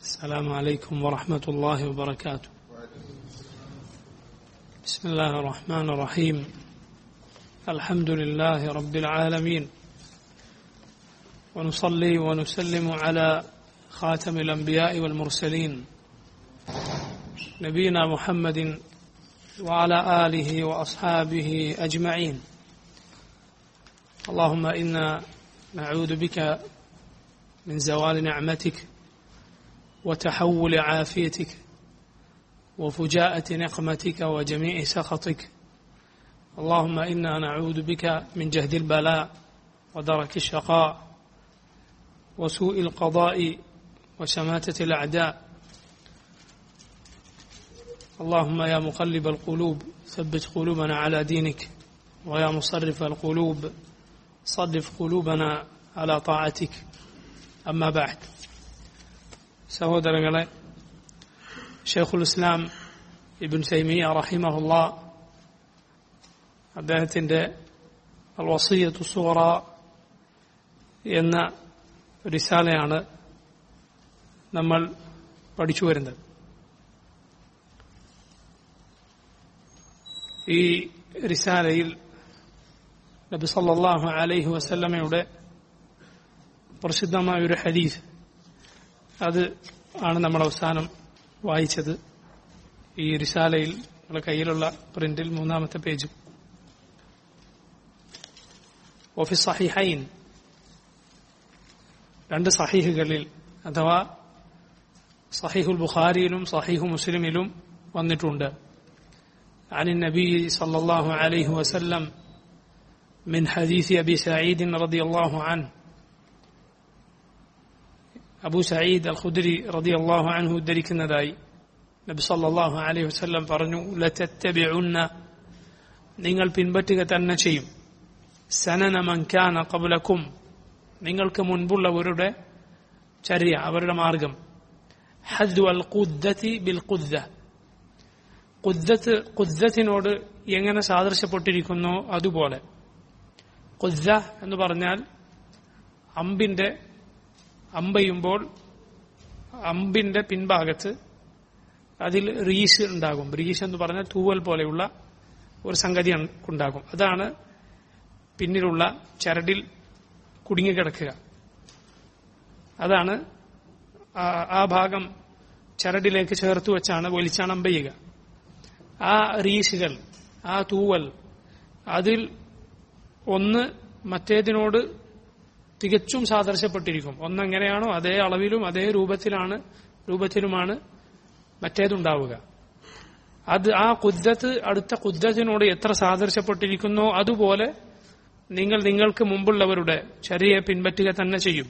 السلام عليكم ورحمة الله وبركاته بسم الله الرحمن الرحيم الحمد لله رب العالمين ونصلي ونسلم على خاتم الأنبياء والمرسلين نبينا محمد وعلى آله وأصحابه أجمعين اللهم إنا نعوذ بك من زوال نعمتك وتحول عافيتك وفجاءة نقمتك وجميع سخطك اللهم إنا نعوذ بك من جهد البلاء ودرك الشقاء وسوء القضاء وشماتة الأعداء اللهم يا مقلب القلوب ثبت قلوبنا على دينك ويا مصرف القلوب صرف قلوبنا على طاعتك أما بعد സഹോദരങ്ങളെ ഷെയ്ഖുൽ ഇസ്ലാം ഇബിൻ സൈമിയ റഹിമഹുല്ല അദ്ദേഹത്തിന്റെ അൽ വസീയത്തു സൂറ എന്ന റിസാലയാണ് നമ്മൾ പഠിച്ചു വരുന്നത് ഈ റിസാലയിൽ നബി സല്ലല്ലാഹു അലൈഹി വസല്ലമയുടെ പ്രസിദ്ധമായ ഒരു ഹദീസ് അത് ആണ് നമ്മൾ അവസാനം വായിച്ചത് ഈ റിസാലയിൽ നമ്മുടെ കയ്യിലുള്ള പ്രിന്റിൽ മൂന്നാമത്തെ പേജ് ഓഫീസ് സഹിഹൈൻ രണ്ട് സഹീഹുകളിൽ അഥവാ സഹീഹുൽ ബുഖാരിയിലും സഹീഹു മുസ്ലിമിലും വന്നിട്ടുണ്ട് عن النبي صلى الله عليه وسلم من حديث أبي سعيد رضي الله عنه അബു സയ്യിദ് അൽ ഖുദ്രി റതി അള്ളാഹു അൻഹു ഉദ്ധരിക്കുന്നതായി നബി സല്ലല്ലാഹു അലൈഹി വസല്ലം പറഞ്ഞു ലതത്തബിഉന്ന നിങ്ങൾ പിൻപറ്റുക തന്നെ ചെയ്യും സനന മൻ കാന ഖബ്ലക്കും നിങ്ങൾക്ക് മുൻപുള്ളവരുടെ ചര്യ അവരുടെ മാർഗം ഹദ്ദു അൽ ഖുദ്ദതി ബിൽ ഖുദ്ദ ഖുദ്ദത്ത് ഖുദ്ദത്തിനോട് എങ്ങനെ സാദൃശ്യപ്പെട്ടിരിക്കുന്നോ അതുപോലെ ഖുദ്ദ എന്ന് പറഞ്ഞാൽ അമ്പിന്റെ അമ്പയുമ്പോൾ അമ്പിന്റെ പിൻഭാഗത്ത് അതിൽ റീസ് ഉണ്ടാകും റീസ് എന്ന് പറഞ്ഞാൽ തൂവൽ പോലെയുള്ള ഒരു സംഗതി ഉണ്ടാകും അതാണ് പിന്നിലുള്ള ചരടിൽ കുടുങ്ങിക്കിടക്കുക അതാണ് ആ ഭാഗം ചരടിലേക്ക് ചേർത്ത് വെച്ചാണ് വലിച്ചാണ് അമ്പയുക ആ റീസുകൾ ആ തൂവൽ അതിൽ ഒന്ന് മറ്റേതിനോട് തികച്ചും സാദൃശ്യപ്പെട്ടിരിക്കും ഒന്നെങ്ങനെയാണോ അതേ അളവിലും അതേ രൂപത്തിലാണ് രൂപത്തിലുമാണ് മറ്റേതുണ്ടാവുക അത് ആ കുദ്ദത്ത് അടുത്ത കുദ്ദത്തിനോട് എത്ര സാദൃശ്യപ്പെട്ടിരിക്കുന്നോ അതുപോലെ നിങ്ങൾ നിങ്ങൾക്ക് മുമ്പുള്ളവരുടെ ചരിയെ പിൻപറ്റുക തന്നെ ചെയ്യും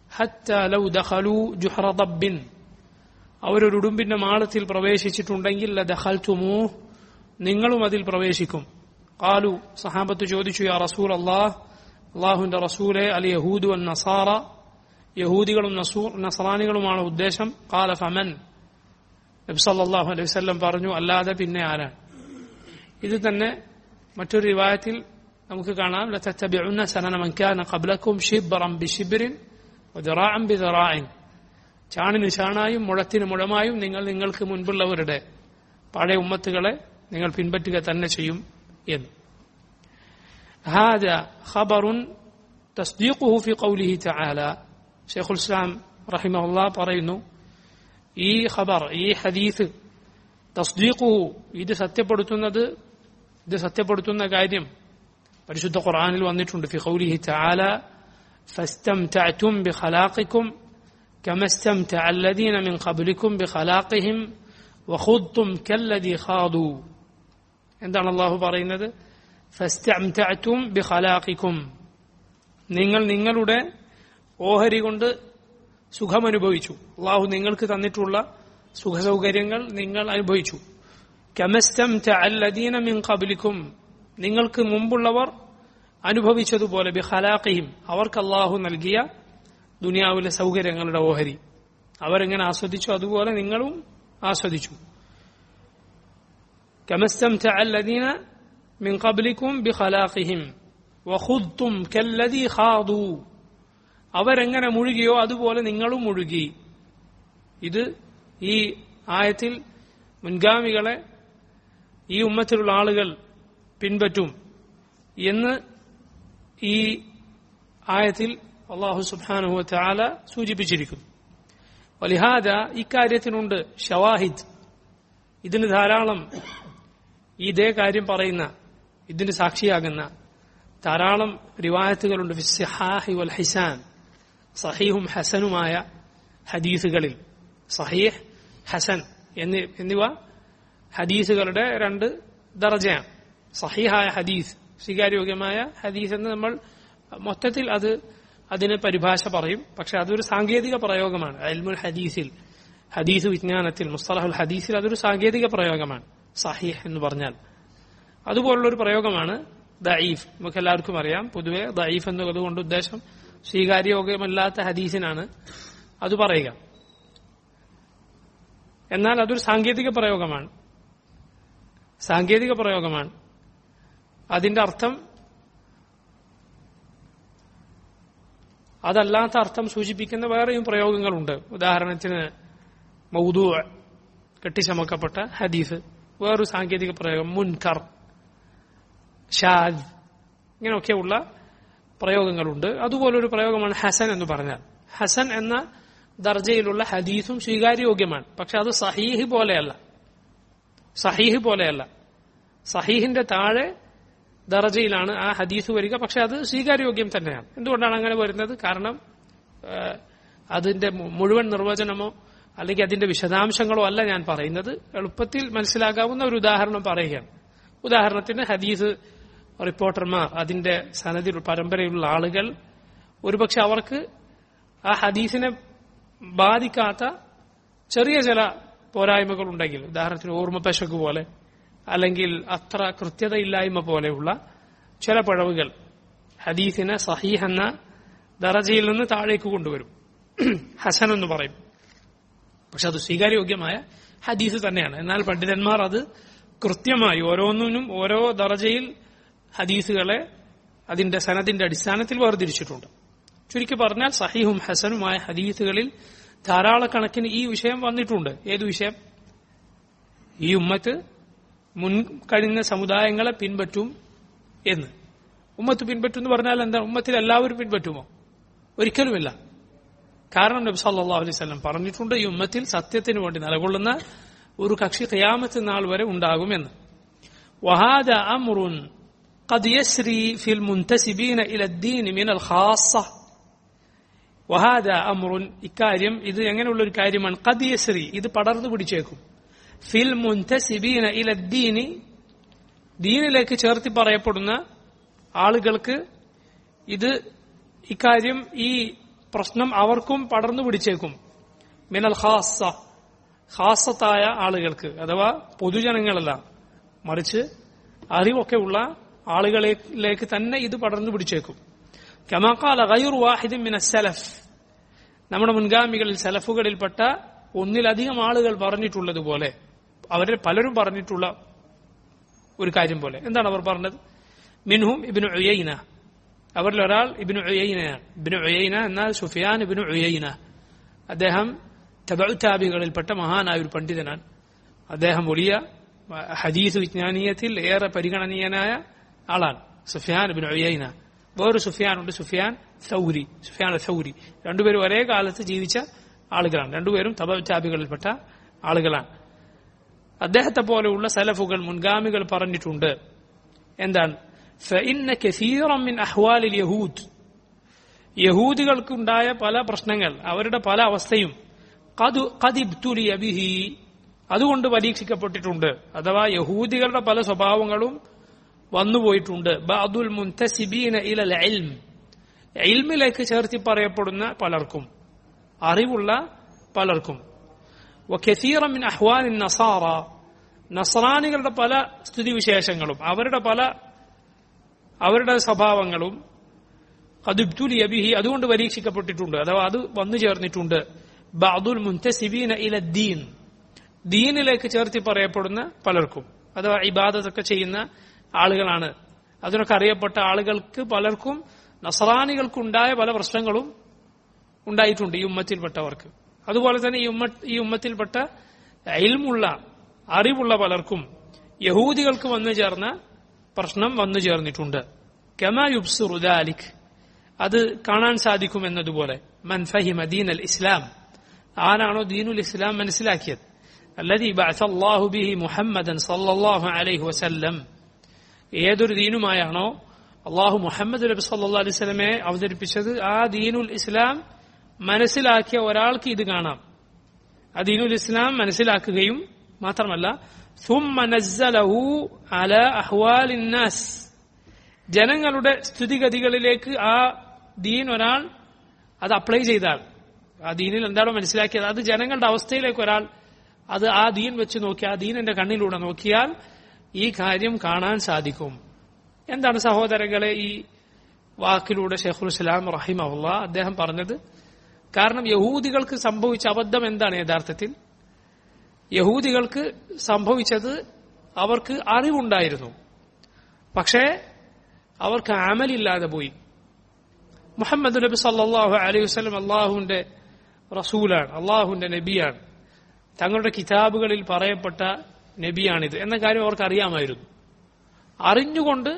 അവരൊരു ഉടുമ്പിന്റെ മാളത്തിൽ പ്രവേശിച്ചിട്ടുണ്ടെങ്കിൽ ദഹൽത്തുമൂ നിങ്ങളും അതിൽ പ്രവേശിക്കും കാലു സഹാബത്ത് ചോദിച്ചു യാ റസൂൽ അള്ളാഹ് അള്ളാഹുവിന്റെ റസൂലെ അൽ യഹൂദു അൻ നസാറ യഹൂദികളും നസറാനികളുമാണ് ഉദ്ദേശം കാല ഫമൻ നബി സല്ലല്ലാഹു അലൈഹി വസല്ലം പറഞ്ഞു അല്ലാതെ പിന്നെ ആരാണ് ഇത് തന്നെ മറ്റൊരു റിവായത്തിൽ നമുക്ക് കാണാം ലതത്തബിഉന്ന സനന മൻ കാന ഖബ്ലക്കും ഷിബ്റൻ ബിശിബ്റിൻ വദിറാഅൻ ബിദിറാഇൻ ചാണിന് ചാണായും മുഴത്തിന് മുഴമായും നിങ്ങൾ നിങ്ങൾക്ക് മുൻപുള്ളവരുടെ പഴയ ഉമ്മത്തുകളെ നിങ്ങൾ പിൻപറ്റുക തന്നെ ചെയ്യും എന്ന് هذا خبر تصديقه في قوله تعالى شيخ الإسلام رحمه الله പറയുന്നു ഈ ഖബർ ഈ ഹദീസ് തസ്ദീഖുഹു ഇത് സത്യപ്പെടുത്തുന്നത് ഇത് സത്യപ്പെടുത്തുന്ന കാര്യം പരിശുദ്ധ ഖുർആനിൽ വന്നിട്ടുണ്ട് ഫി ഖൗലിഹി തആല فاستمتعتم بخلاقكم كما استمتع الذين من قبلكم بخلاقهم وخضتم كالذي خاضوا എന്താണ് അള്ളാഹു പറയുന്നത് ഫസ്തംതഅതും ബിഖലാഖിക്കും നിങ്ങൾ നിങ്ങളുടെ ഓഹരി കൊണ്ട് സുഖമനുഭവിച്ചു അള്ളാഹു നിങ്ങൾക്ക് തന്നിട്ടുള്ള സുഖസൗകര്യങ്ങൾ നിങ്ങൾ അനുഭവിച്ചു കമസ്തംതഅല്ലദീന മിൻ ഖബ്ലിക്കും നിങ്ങൾക്ക് മുമ്പുള്ളവർ അനുഭവിച്ചതുപോലെ ബിഖലാഖിഹിം അവർക്ക് അള്ളാഹു നൽകിയ ദുനിയാവിലെ സൗകര്യങ്ങളുടെ ഓഹരി അവരെങ്ങനെ ആസ്വദിച്ചു അതുപോലെ നിങ്ങളും ആസ്വദിച്ചു കമസ്തംതഅല്ലദീന من قبلكم بخلاقهم وخضتم كالذي خاضوا അവരെങ്ങനെ മുഴുകിയോ അതുപോലെ നിങ്ങളും മുഴുകി ഇത് ഈ ആയത്തിൽ മുൻഗാമികളെ ഈ ഉമ്മത്തിലുള്ള ആളുകൾ പിൻപറ്റും എന്ന് ഈ ആയത്തിൽ അള്ളാഹു സുബാനുഹു താല സൂചിപ്പിച്ചിരിക്കുന്നു വലിഹാദ ഇക്കാര്യത്തിനുണ്ട് ഷവാഹിദ് ഇതിന് ധാരാളം ഇതേ കാര്യം പറയുന്ന ഇതിന് സാക്ഷിയാകുന്ന ധാരാളം റിവായത്തുകളുണ്ട് ഫിസ്സിഹാഹി വൽ ഹിസാൻ സഹീഹും ഹസനുമായ ഹദീസുകളിൽ സഹീഹ് ഹസൻ എന്നി എന്നിവ ഹദീസുകളുടെ രണ്ട് ദർജയാണ് സഹീഹായ ഹദീസ് സ്വീകാര്യോഗ്യമായ ഹദീസ് എന്ന് നമ്മൾ മൊത്തത്തിൽ അത് അതിന് പരിഭാഷ പറയും പക്ഷെ അതൊരു സാങ്കേതിക പ്രയോഗമാണ് അൽമുൽ ഹദീസിൽ ഹദീസ് വിജ്ഞാനത്തിൽ മുസ്തലഹുൽ ഹദീസിൽ അതൊരു സാങ്കേതിക പ്രയോഗമാണ് സഹീഹ് എന്ന് പറഞ്ഞാൽ അതുപോലുള്ള ഒരു പ്രയോഗമാണ് ദഈഫ് നമുക്ക് എല്ലാവർക്കും അറിയാം പൊതുവെ ദഈഫ് എന്നതുകൊണ്ട് ഉദ്ദേശം സ്വീകാര്യോഗ്യമല്ലാത്ത ഹദീസിനാണ് അത് പറയുക എന്നാൽ അതൊരു സാങ്കേതിക പ്രയോഗമാണ് സാങ്കേതിക പ്രയോഗമാണ് അതിന്റെ അർത്ഥം അതല്ലാത്ത അർത്ഥം സൂചിപ്പിക്കുന്ന വേറെയും പ്രയോഗങ്ങളുണ്ട് ഉദാഹരണത്തിന് മൗദൂ കെട്ടിച്ചമക്കപ്പെട്ട ഹദീസ് വേറൊരു സാങ്കേതിക പ്രയോഗം മുൻകർ ഷാദ് ഇങ്ങനെയൊക്കെയുള്ള പ്രയോഗങ്ങളുണ്ട് അതുപോലൊരു പ്രയോഗമാണ് ഹസൻ എന്ന് പറഞ്ഞാൽ ഹസൻ എന്ന ദർജയിലുള്ള ഹദീസും സ്വീകാര്യോഗ്യമാണ് പക്ഷെ അത് സഹീഹ് പോലെയല്ല സഹീഹ് പോലെയല്ല സഹീഹിന്റെ താഴെ ദർജയിലാണ് ആ ഹദീസ് വരിക പക്ഷെ അത് സ്വീകാര്യോഗ്യം തന്നെയാണ് എന്തുകൊണ്ടാണ് അങ്ങനെ വരുന്നത് കാരണം അതിന്റെ മുഴുവൻ നിർവചനമോ അല്ലെങ്കിൽ അതിന്റെ വിശദാംശങ്ങളോ അല്ല ഞാൻ പറയുന്നത് എളുപ്പത്തിൽ മനസ്സിലാകാവുന്ന ഒരു ഉദാഹരണം പറയുകയാണ് ഉദാഹരണത്തിന് ഹദീസ് റിപ്പോർട്ടർമാർ അതിന്റെ സനദിൽ പരമ്പരയുള്ള ആളുകൾ ഒരുപക്ഷെ അവർക്ക് ആ ഹദീസിനെ ബാധിക്കാത്ത ചെറിയ ചില പോരായ്മകൾ ഉണ്ടെങ്കിൽ ഉദാഹരണത്തിന് ഓർമ്മപ്പശക്ക് പോലെ അല്ലെങ്കിൽ അത്ര കൃത്യതയില്ലായ്മ പോലെയുള്ള ചില പിഴവുകൾ ഹദീസിനെ സഹീഹ് എന്ന ദറജയിൽ നിന്ന് താഴേക്ക് കൊണ്ടുവരും ഹസൻ എന്ന് പറയും പക്ഷെ അത് സ്വീകാര്യോഗ്യമായ ഹദീസ് തന്നെയാണ് എന്നാൽ പണ്ഡിതന്മാർ അത് കൃത്യമായി ഓരോന്നിനും ഓരോ ദറജയിൽ ഹദീസുകളെ അതിന്റെ സനദിന്റെ അടിസ്ഥാനത്തിൽ വേർതിരിച്ചിട്ടുണ്ട് ചുരുക്കി പറഞ്ഞാൽ സഹീഹും ഹസനുമായ ഹദീസുകളിൽ ധാരാളക്കണക്കിന് ഈ വിഷയം വന്നിട്ടുണ്ട് ഏതു വിഷയം ഈ ഉമ്മത്ത് മുൻ കഴിഞ്ഞ സമുദായങ്ങളെ പിൻപറ്റും എന്ന് ഉമ്മത്ത് പിൻപറ്റും എന്ന് പറഞ്ഞാൽ എന്താ ഉമ്മത്തിൽ എല്ലാവരും പിൻപറ്റുമോ ഒരിക്കലുമില്ല കാരണം നബി സല്ലല്ലാഹു അലൈഹി വസല്ലം പറഞ്ഞിട്ടുണ്ട് ഈ ഉമ്മത്തിൽ സത്യത്തിന് വേണ്ടി നിലകൊള്ളുന്ന ഒരു കക്ഷി ഖിയാമത്ത് നാൾ വരെ ഉണ്ടാകുമെന്ന് വഹാദ അമ്രുൻ قد يسري في المنتسبين إلى الدين من الخاصة വഹാദ അമ്രുൻ ഇക്കാര്യം ഇത് എങ്ങനെയുള്ള ഒരു കാര്യമാണ് قد يسري ഇത് പടർന്നു പിടിച്ചേക്കും ഫിൽ മുൻതസിബീന ഇല ദീനി ദീനിലേക്ക് ചേർത്തി പറയപ്പെടുന്ന ആളുകൾക്ക് ഇത് ഇക്കാര്യം ഈ പ്രശ്നം അവർക്കും പടർന്നു പിടിച്ചേക്കും മിനൽ ഖാസ ഖാസത്തായ ആളുകൾക്ക് അഥവാ പൊതുജനങ്ങളല്ല മറിച്ച് അറിവൊക്കെ ഉള്ള ആളുകളിലേക്ക് തന്നെ ഇത് പടർന്നു പിടിച്ചേക്കും കമാക്കാല ഗൈർ വാഹിദും മിന സലഫ് നമ്മുടെ മുൻഗാമികളിൽ സലഫുകളിൽപ്പെട്ട ഒന്നിലധികം ആളുകൾ പറഞ്ഞിട്ടുള്ളതുപോലെ അവരിൽ പലരും പറഞ്ഞിട്ടുള്ള ഒരു കാര്യം പോലെ എന്താണ് അവർ പറഞ്ഞത് മിൻഹും ഇബിനു ഉയൈന അവരിൽ ഒരാൾ ഇബിനു ഉയൈനയാണ് ഇബിനു ഉയൈന എന്നാൽ സുഫിയാൻ ഇബിനു ഉയൈന അദ്ദേഹം തബുതാബികളിൽപ്പെട്ട മഹാനായ ഒരു പണ്ഡിതനാണ് അദ്ദേഹം വലിയ ഹദീസ് വിജ്ഞാനീയത്തിൽ ഏറെ പരിഗണനീയനായ ആളാണ് സുഫിയാൻ ഇബിനു ഉയൈന വേറൊരു സുഫിയാനുണ്ട് സുഫിയാൻ സൗരി സുഫിയാൻ സൗരി രണ്ടുപേരും ഒരേ കാലത്ത് ജീവിച്ച ആളുകളാണ് രണ്ടുപേരും തബുതാബികളിൽപ്പെട്ട ആളുകളാണ് അദ്ദേഹത്തെ പോലെയുള്ള സലഫുകൾ മുൻഗാമികൾ പറഞ്ഞിട്ടുണ്ട് എന്താണ് فإن كثيرا من أحوال اليهود യഹൂദികൾക്കുണ്ടായ പല പ്രശ്നങ്ങൾ അവരുടെ പല അവസ്ഥയും കദിബ്തുലിയ ബിഹി അതുകൊണ്ട് പരീക്ഷിക്കപ്പെട്ടിട്ടുണ്ട് അഥവാ യഹൂദികളുടെ പല സ്വഭാവങ്ങളും വന്നുപോയിട്ടുണ്ട് ബാദുൽ മുൻതസിബീന ഇലൽ ഇൽം ഇൽമിലേക്ക് ചേർത്തി പറയപ്പെടുന്ന പലർക്കും അറിവുള്ള പലർക്കും വഖസീറമിൻ അഹ്വാനിൻ നസാറ നസറാനികളുടെ പല സ്ഥിതിവിശേഷങ്ങളും അവരുടെ പല അവരുടെ സ്വഭാവങ്ങളും കദിബ്തുലിയ ബിഹി അതുകൊണ്ട് പരീക്ഷിക്കപ്പെട്ടിട്ടുണ്ട് അഥവാ അത് വന്നു ചേർന്നിട്ടുണ്ട് ബാദുൽ മുൻതസിബീന ഇല ദീൻ ദീനിലേക്ക് ചേർത്തി പറയപ്പെടുന്ന പലർക്കും അഥവാ ഇബാദത്തൊക്കെ ചെയ്യുന്ന ആളുകളാണ് അതിനൊക്കെ അറിയപ്പെട്ട ആളുകൾക്ക് പലർക്കും നസറാനികൾക്കുണ്ടായ പല പ്രശ്നങ്ങളും ഉണ്ടായിട്ടുണ്ട് ഈ ഉമ്മത്തിൽപ്പെട്ടവർക്ക് അതുപോലെ തന്നെ ഈ ഉമ്മ ഈ ഉമ്മത്തിൽപ്പെട്ട ഇൽമുള്ള അറിവുള്ള പലർക്കും യഹൂദികൾക്ക് വന്നു ചേർന്ന പ്രശ്നം വന്നു ചേർന്നിട്ടുണ്ട് കമാ യുബ്സുറു ദാലിക് അത് കാണാൻ സാധിക്കും എന്നതുപോലെ മൻ ഫഹിമ ദീൻ അൽ ഇസ്ലാം ആരാണോ ദീനുൽ ഇസ്ലാം മനസ്സിലാക്കിയത് الذي بعث الله به محمدا صلى الله عليه وسلم ഏതൊരു ദീനുമായാണോ അള്ളാഹു മുഹമ്മദ് നബി സല്ലാ അലൈഹി സ്വലമെ അവതരിപ്പിച്ചത് ആ ദീനുൽ ഇസ്ലാം മനസ്സിലാക്കിയ ഒരാൾക്ക് ഇത് കാണാം ആ ദീനുൽ ഇസ്ലാം മനസ്സിലാക്കുകയും മാത്രമല്ല ثم نزله على أحوال الناس ജനങ്ങളുടെ സ്ഥിതിഗതികളിലേക്ക് ആ ദീൻ ഒരാൾ അത് അപ്ലൈ ചെയ്താൽ ആ ദീനിൽ എന്താണോ മനസ്സിലാക്കിയത് അത് ജനങ്ങളുടെ അവസ്ഥയിലേക്ക് ഒരാൾ അത് ആ ദീൻ വെച്ച് നോക്കി ആ ദീനിന്റെ കണ്ണിലൂടെ നോക്കിയാൽ ഈ കാര്യം കാണാൻ സാധിക്കും എന്താണ് സഹോദരങ്ങളെ ഈ വാക്കിലൂടെ ഷെയ്ഖുൽ ഇസ്ലാം റഹിമഹുല്ല അദ്ദേഹം പറഞ്ഞത് കാരണം യഹൂദികൾക്ക് സംഭവിച്ച അബദ്ധം എന്താണ് യഥാർത്ഥത്തിൽ യഹൂദികൾക്ക് സംഭവിച്ചത് അവർക്ക് അറിവുണ്ടായിരുന്നു പക്ഷേ അവർക്ക് അമലില്ലാതെ പോയി മുഹമ്മദ് നബി സല്ലാഹു അലൈഹി വസ്ലം അള്ളാഹുവിന്റെ റസൂലാണ് അള്ളാഹുവിന്റെ നബിയാണ് തങ്ങളുടെ കിതാബുകളിൽ പറയപ്പെട്ട നബിയാണിത് എന്ന കാര്യം അവർക്ക് അറിയാമായിരുന്നു അറിഞ്ഞുകൊണ്ട്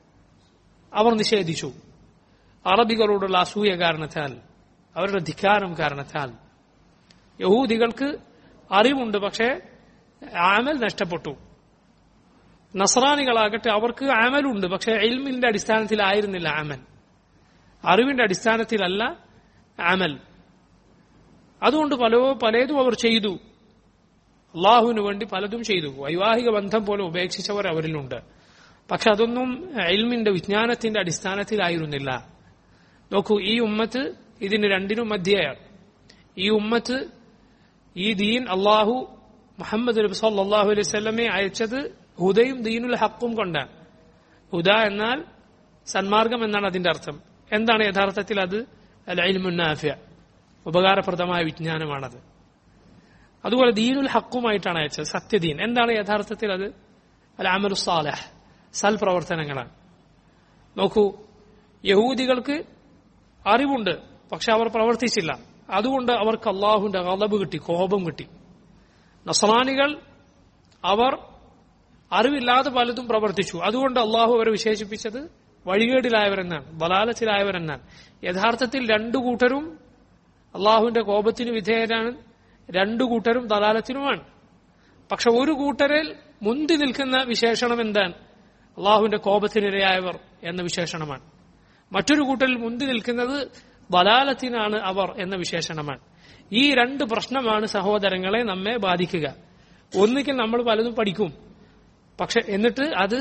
അവർ നിഷേധിച്ചു അറബികളോടുള്ള അസൂയ കാരണത്താൽ അവരുടെ ധിക്കാരം കാരണത്താൽ യഹൂദികൾക്ക് അറിവുണ്ട് പക്ഷേ ആമൽ നഷ്ടപ്പെട്ടു നസ്രാനികളാകട്ടെ അവർക്ക് ആമലുണ്ട് പക്ഷേ എൽമിന്റെ അടിസ്ഥാനത്തിലായിരുന്നില്ല ആമൽ അറിവിന്റെ അടിസ്ഥാനത്തിലല്ല ആമൽ അതുകൊണ്ട് പല പലതും അവർ ചെയ്തു അള്ളാഹുവിന് വേണ്ടി പലതും ചെയ്തു വൈവാഹിക ബന്ധം പോലെ ഉപേക്ഷിച്ചവർ അവരിലുണ്ട് പക്ഷെ അതൊന്നും എൽമിന്റെ വിജ്ഞാനത്തിന്റെ അടിസ്ഥാനത്തിലായിരുന്നില്ല നോക്കൂ ഈ ഉമ്മത്ത് ഇതിന് രണ്ടിനും മധ്യയാണ് ഈ ഉമ്മത്ത് ഈ ദീൻ അള്ളാഹു മുഹമ്മദ് നബി സല്ലാഹു അലൈഹി സ്വലമെ അയച്ചത് ഹുദയും ദീനുൽ ഹക്കും കൊണ്ടാണ് ഹുദ എന്നാൽ സന്മാർഗം എന്നാണ് അതിന്റെ അർത്ഥം എന്താണ് യഥാർത്ഥത്തിൽ അത് അൽ ഇൽമുന്നാഫ്യ ഉപകാരപ്രദമായ വിജ്ഞാനമാണത് അതുപോലെ ദീനുൽ ഹക്കുമായിട്ടാണ് അയച്ചത് സത്യദീൻ എന്താണ് യഥാർത്ഥത്തിൽ അത് അൽ അമലു സാലഹ് സൽപ്രവർത്തനങ്ങളാണ് നോക്കൂ യഹൂദികൾക്ക് അറിവുണ്ട് പക്ഷെ അവർ പ്രവർത്തിച്ചില്ല അതുകൊണ്ട് അവർക്ക് അള്ളാഹുവിന്റെ കളബ് കിട്ടി കോപം കിട്ടി നസറാനികൾ അവർ അറിവില്ലാതെ പലതും പ്രവർത്തിച്ചു അതുകൊണ്ട് അള്ളാഹു അവരെ വിശേഷിപ്പിച്ചത് വഴികേടിലായവരെന്നാണ് ബലാലത്തിലായവരെന്നാണ് യഥാർത്ഥത്തിൽ രണ്ടു കൂട്ടരും അള്ളാഹുവിന്റെ കോപത്തിന് വിധേയരാണ് രണ്ടു കൂട്ടരും ദലാലത്തിനുമാണ് പക്ഷെ ഒരു കൂട്ടരിൽ മുന്തി നിൽക്കുന്ന വിശേഷണം എന്താണ് അള്ളാഹുവിന്റെ കോപത്തിനിരയായവർ എന്ന വിശേഷണമാണ് മറ്റൊരു കൂട്ടരിൽ മുന്തി നിൽക്കുന്നത് ബലാലത്തിനാണ് അവർ എന്ന വിശേഷണമാണ് ഈ രണ്ട് പ്രശ്നമാണ് സഹോദരങ്ങളെ നമ്മെ ബാധിക്കുക ഒന്നുകിൽ നമ്മൾ പലതും പഠിക്കും പക്ഷെ എന്നിട്ട് അത്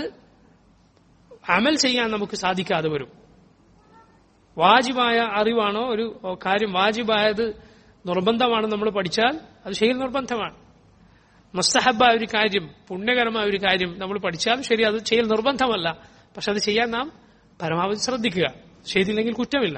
അമൽ ചെയ്യാൻ നമുക്ക് സാധിക്കാതെ വരും വാജിബായ അറിവാണോ ഒരു കാര്യം വാജിബായത് നിർബന്ധമാണ് നമ്മൾ പഠിച്ചാൽ അത് ചെയ്യൽ നിർബന്ധമാണ് മുസ്തഹബായ ഒരു കാര്യം പുണ്യകരമായ ഒരു കാര്യം നമ്മൾ പഠിച്ചാൽ ശരി അത് ചെയ്യൽ നിർബന്ധമല്ല പക്ഷെ അത് ചെയ്യാൻ നാം പരമാവധി ശ്രദ്ധിക്കുക ചെയ്തില്ലെങ്കിൽ കുറ്റമില്ല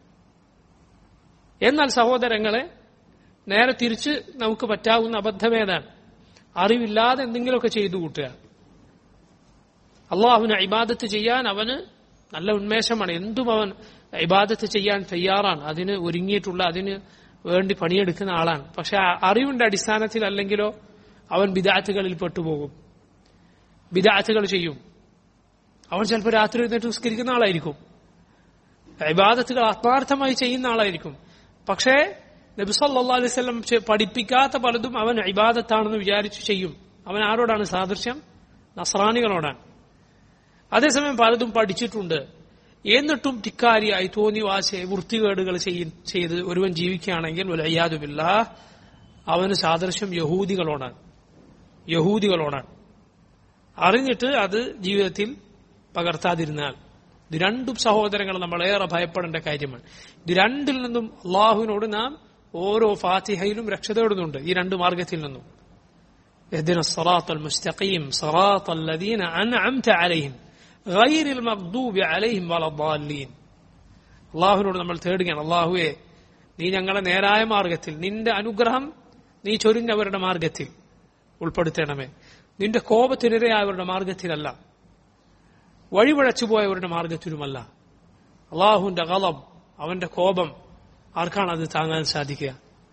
എന്നാൽ സഹോദരങ്ങളെ നേരെ തിരിച്ച് നമുക്ക് പറ്റാവുന്ന അബദ്ധമേതാണ് അറിവില്ലാതെ എന്തെങ്കിലുമൊക്കെ ചെയ്തു കൂട്ടുക അള്ളാഹുവിന് ഇബാദത്ത് ചെയ്യാൻ അവന് നല്ല ഉന്മേഷമാണ് എന്തും അവൻ ഇബാദത്ത് ചെയ്യാൻ തയ്യാറാണ് അതിന് ഒരുങ്ങിയിട്ടുള്ള അതിന് വേണ്ടി പണിയെടുക്കുന്ന ആളാണ് പക്ഷെ അറിവിന്റെ അടിസ്ഥാനത്തിൽ അല്ലെങ്കിലോ അവൻ ബിദാത്തുകളിൽ പെട്ടുപോകും ബിദാത്തുകൾ ചെയ്യും അവൻ ചിലപ്പോൾ രാത്രി എഴുന്നേറ്റ് നിസ്കരിക്കുന്ന ആളായിരിക്കും ഇബാദത്തുകൾ ആത്മാർത്ഥമായി ചെയ്യുന്ന ആളായിരിക്കും പക്ഷേ നബിസല്ലാ അലൈവല്ലം പഠിപ്പിക്കാത്ത പലതും അവൻ ഇബാദത്താണെന്ന് വിചാരിച്ചു ചെയ്യും അവൻ ആരോടാണ് സാദൃശ്യം നസ്രാനികളോടാണ് അതേസമയം പലതും പഠിച്ചിട്ടുണ്ട് എന്നിട്ടും ധിക്കാരിയായി തോന്നി വാശ വൃത്തികേടുകൾ ചെയ്ത് ഒരുവൻ ജീവിക്കുകയാണെങ്കിൽ അയ്യാതുമില്ല അവന് സാദൃശ്യം യഹൂദികളോടാണ് യഹൂദികളോടാണ് അറിഞ്ഞിട്ട് അത് ജീവിതത്തിൽ പകർത്താതിരുന്നാൽ ഇത് രണ്ടും സഹോദരങ്ങൾ നമ്മൾ ഏറെ ഭയപ്പെടേണ്ട കാര്യമാണ് ഇത് രണ്ടിൽ നിന്നും അള്ളാഹുവിനോട് നാം ഓരോ ഫാത്തിഹയിലും രക്ഷ തേടുന്നുണ്ട് ഈ രണ്ട് മാർഗത്തിൽ നിന്നും اهدنا الصراط المستقيم صراط الذين أنعمت عليهم غير المغضوب عليهم ولا الضالين അള്ളാഹുവിനോട് നമ്മൾ തേടുകയാണ് അള്ളാഹുവെ നീ ഞങ്ങളെ നേരായ മാർഗത്തിൽ നിന്റെ അനുഗ്രഹം നീ ചൊരിഞ്ഞവരുടെ മാർഗത്തിൽ ഉൾപ്പെടുത്തണമേ നിന്റെ കോപത്തിനിരയായവരുടെ മാർഗത്തിലല്ല വഴിപഴച്ചുപോയവരുടെ മാർഗത്തിലുമല്ല അള്ളാഹുവിന്റെ കളം അവന്റെ കോപം ആർക്കാണ് അത് താങ്ങാൻ സാധിക്കുക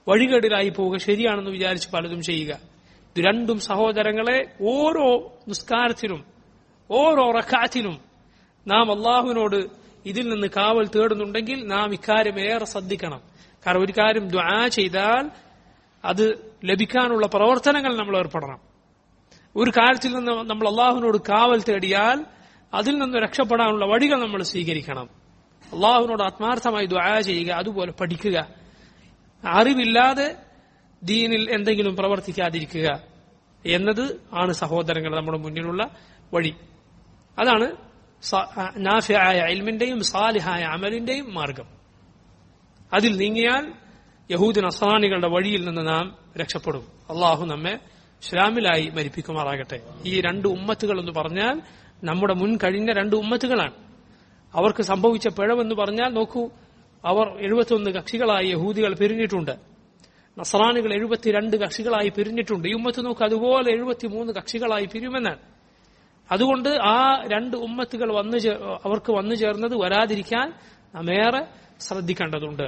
വഴികേടിലായി പോവുക ശരിയാണെന്ന് വിചാരിച്ച് പലതും ചെയ്യുക ഇത് രണ്ടും സഹോദരങ്ങളെ ഓരോ നിസ്കാരത്തിലും ഓരോ റക്കാറ്റിലും നാം അള്ളാഹുവിനോട് ഇതിൽ നിന്ന് കാവൽ തേടുന്നുണ്ടെങ്കിൽ നാം ഇക്കാര്യം ഏറെ ശ്രദ്ധിക്കണം കാരണം ഒരു കാര്യം ദ്വാ ചെയ്താൽ അത് ലഭിക്കാനുള്ള പ്രവർത്തനങ്ങൾ നമ്മൾ ഏർപ്പെടണം ഒരു കാര്യത്തിൽ നിന്ന് നമ്മൾ അള്ളാഹുവിനോട് കാവൽ തേടിയാൽ അതിൽ നിന്ന് രക്ഷപ്പെടാനുള്ള വഴികൾ നമ്മൾ സ്വീകരിക്കണം അള്ളാഹുവിനോട് ആത്മാർത്ഥമായി ദ്വാ ചെയ്യുക അതുപോലെ പഠിക്കുക അറിവില്ലാതെ ദീനിൽ എന്തെങ്കിലും പ്രവർത്തിക്കാതിരിക്കുക എന്നത് ആണ് സഹോദരങ്ങൾ നമ്മുടെ മുന്നിലുള്ള വഴി അതാണ് നാഫിയായ ഇൽമിന്റെയും സാലിഹായ അമലിന്റെയും മാർഗം അതിൽ നീങ്ങിയാൽ യഹൂദ് നസാനികളുടെ വഴിയിൽ നിന്ന് നാം രക്ഷപ്പെടും അള്ളാഹു നമ്മെ ഇസ്ലാമിലായി മരിപ്പിക്കുമാറാകട്ടെ ഈ രണ്ട് ഉമ്മത്തുകൾ എന്ന് പറഞ്ഞാൽ നമ്മുടെ മുൻ കഴിഞ്ഞ രണ്ട് ഉമ്മത്തുകളാണ് അവർക്ക് സംഭവിച്ച പിഴവെന്ന് പറഞ്ഞാൽ നോക്കൂ അവർ എഴുപത്തിയൊന്ന് കക്ഷികളായി യഹൂദികൾ പിരിഞ്ഞിട്ടുണ്ട് നസറാനികൾ എഴുപത്തിരണ്ട് കക്ഷികളായി പിരിഞ്ഞിട്ടുണ്ട് ഈ ഉമ്മത്ത് നോക്ക് അതുപോലെ എഴുപത്തിമൂന്ന് കക്ഷികളായി പിരിയുമെന്നാണ് അതുകൊണ്ട് ആ രണ്ട് ഉമ്മത്തുകൾ വന്നു അവർക്ക് വന്നു ചേർന്നത് വരാതിരിക്കാൻ നാം ഏറെ ശ്രദ്ധിക്കേണ്ടതുണ്ട്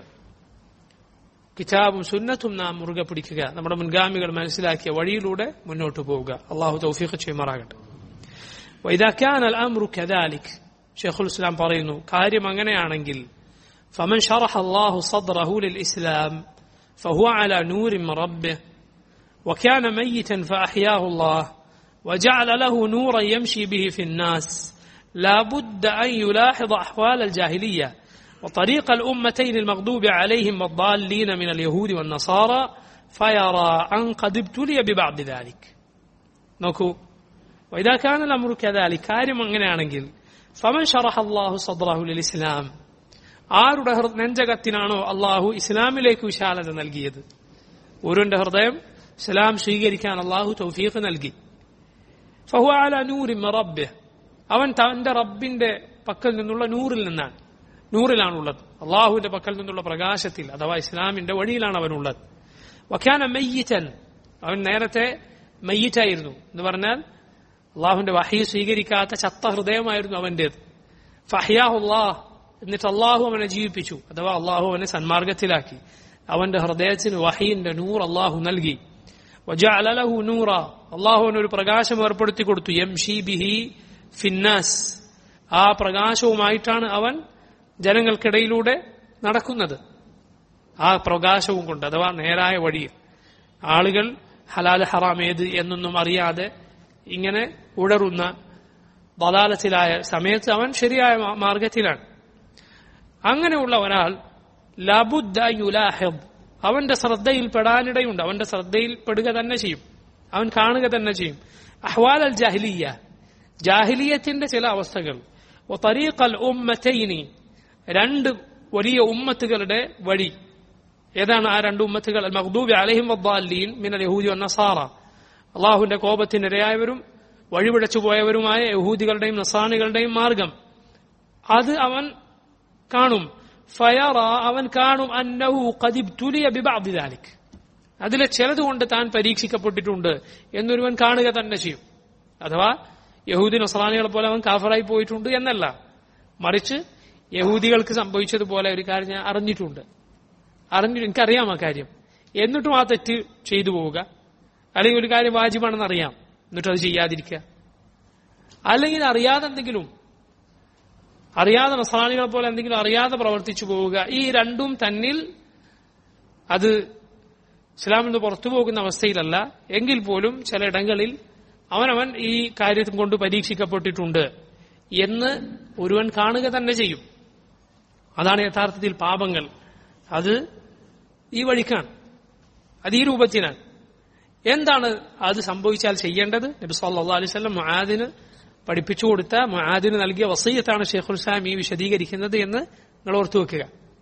കിതാബും സുന്നത്തും നാം മുറുകെ പിടിക്കുക നമ്മുടെ മുൻഗാമികൾ മനസ്സിലാക്കിയ വഴിയിലൂടെ മുന്നോട്ട് പോവുക അള്ളാഹു തൗഫീഖ് ചെയ്യുമാറാകട്ടെ وإذا كان الأمر كذلك شيخ الإسلام പറയുന്നു കാര്യം അങ്ങനെയാണെങ്കിൽ فمن شرح الله صدره للإسلام فهو على نور من ربه وكان ميتا فأحياه الله وجعل له نورا يمشي به في الناس لا بد أن يلاحظ أحوال الجاهلية وطريق الأمتين المغضوب عليهم والضالين من اليهود والنصارى فيرى أن قد ابتلي ببعض ذلك نكو وإذا كان الأمر كذلك كارم അങ്ങനെയാണെങ്കിൽ فمن شرح الله صدره للإسلام ആരുടെ നെഞ്ചകത്തിനാണോ അള്ളാഹു ഇസ്ലാമിലേക്ക് വിശാലത നൽകിയത് ഒരുവന്റെ ഹൃദയം ഇസ്ലാം സ്വീകരിക്കാൻ അള്ളാഹു തൗഫീഖ് നൽകി ഫഹു അല നൂറി റബ്ബ് അവൻ തന്റെ റബ്ബിന്റെ പക്കൽ നിന്നുള്ള നൂറിൽ നിന്നാണ് നൂറിലാണുള്ളത് അള്ളാഹുവിന്റെ പക്കൽ നിന്നുള്ള പ്രകാശത്തിൽ അഥവാ ഇസ്ലാമിന്റെ വഴിയിലാണ് അവനുള്ളത് വഖാന മയ്യിറ്റൻ അവൻ നേരത്തെ മയ്യിറ്റായിരുന്നു എന്ന് പറഞ്ഞാൽ അള്ളാഹുവിന്റെ വഹി സ്വീകരിക്കാത്ത ചത്ത ഹൃദയമായിരുന്നു അവന്റേത് ഫഹിയാഹുല്ലാഹ് എന്നിട്ട് അള്ളാഹു അവനെ ജീവിപ്പിച്ചു അഥവാ അള്ളാഹു അവനെ സന്മാർഗത്തിലാക്കി അവന്റെ ഹൃദയത്തിന് വഹീന്റെ നൂർ അള്ളാഹു നൽകി വജഅലഹു നൂറ അള്ളാഹുവിന് ഒരു പ്രകാശം ഏർപ്പെടുത്തി കൊടുത്തു എം ഷി ബിഹി ഫിന്നാസ് ആ പ്രകാശവുമായിട്ടാണ് അവൻ ജനങ്ങൾക്കിടയിലൂടെ നടക്കുന്നത് ആ പ്രകാശവും കൊണ്ട് അഥവാ നേരായ വഴി ആളുകൾ ഹലാൽ ഹറാം ഏത് എന്നൊന്നും അറിയാതെ ഇങ്ങനെ ഉടറുന്ന ബലാലത്തിലായ സമയത്ത് അവൻ ശരിയായ മാർഗത്തിലാണ് അങ്ങനെയുള്ള ഒരാൾ ലബുദ്ദ യുലാഹിബ് അവന്റെ ശ്രദ്ധയിൽ പെടാനിടയുണ്ട് അവന്റെ ശ്രദ്ധയിൽ പെടുക തന്നെ ചെയ്യും അവൻ കാണുക തന്നെ ചെയ്യും അഹ്വാൽ അൽ ജാഹിലിയ ജാഹിലിയത്തിന്റെ ചില അവസ്ഥകൾ തരീഖൽ ഉമ്മത്തൈനി രണ്ട് വലിയ ഉമ്മത്തുകളുടെ വഴി ഏതാണ് ആ രണ്ട് ഉമ്മത്തുകൾ മഹ്ദൂബി അലഹിം വദ്ദാലീൻ മിനൽ യഹൂദി നസാറ അള്ളാഹുവിന്റെ കോപത്തിനിരയായവരും വഴിപിഴച്ചു പോയവരുമായ യഹൂദികളുടെയും നസാണികളുടെയും മാർഗം അത് അവൻ കാണും ഫയറ അവൻ കാണും അന്നഹു ഖദിബ് തുലിയ ബിബഅദി ദാലിക് അതിലെ ചിലതുകൊണ്ട് താൻ പരീക്ഷിക്കപ്പെട്ടിട്ടുണ്ട് എന്നൊരുവൻ കാണുക തന്നെ ചെയ്യും അഥവാ യഹൂദി നസ്രാനികളെ പോലെ അവൻ കാഫറായി പോയിട്ടുണ്ട് എന്നല്ല മറിച്ച് യഹൂദികൾക്ക് സംഭവിച്ചതുപോലെ ഒരു കാര്യം ഞാൻ അറിഞ്ഞിട്ടുണ്ട് അറിഞ്ഞിട്ട് എനിക്കറിയാം ആ കാര്യം എന്നിട്ടും ആ തെറ്റ് ചെയ്തു പോവുക അല്ലെങ്കിൽ ഒരു കാര്യം വാജിബാണെന്ന് അറിയാം എന്നിട്ട് അത് ചെയ്യാതിരിക്കുക അല്ലെങ്കിൽ അറിയാതെ എന്തെങ്കിലും അറിയാതെ നസ്രാനികളെ പോലെ എന്തെങ്കിലും അറിയാതെ പ്രവർത്തിച്ചു പോവുക ഈ രണ്ടും തന്നിൽ അത് ഇസ്ലാമിൽ നിന്ന് പുറത്തു പോകുന്ന അവസ്ഥയിലല്ല എങ്കിൽ പോലും ചില ഇടങ്ങളിൽ അവനവൻ ഈ കാര്യം കൊണ്ട് പരീക്ഷിക്കപ്പെട്ടിട്ടുണ്ട് എന്ന് ഒരുവൻ കാണുക തന്നെ ചെയ്യും അതാണ് യഥാർത്ഥത്തിൽ പാപങ്ങൾ അത് ഈ വഴിക്കാണ് അത് ഈ രൂപത്തിനാണ് എന്താണ് അത് സംഭവിച്ചാൽ ചെയ്യേണ്ടത് നബി സല്ലാ അലൈവല്ലം മുആദിന് പഠിപ്പിച്ചു കൊടുത്ത മുആദിന് നൽകിയ വസീയത്താണ് ഷെയ്ഖുൽ ഇസ്ലാം ഈ വിശദീകരിക്കുന്നത് എന്ന് നിങ്ങൾ ഓർത്തു വെക്കുക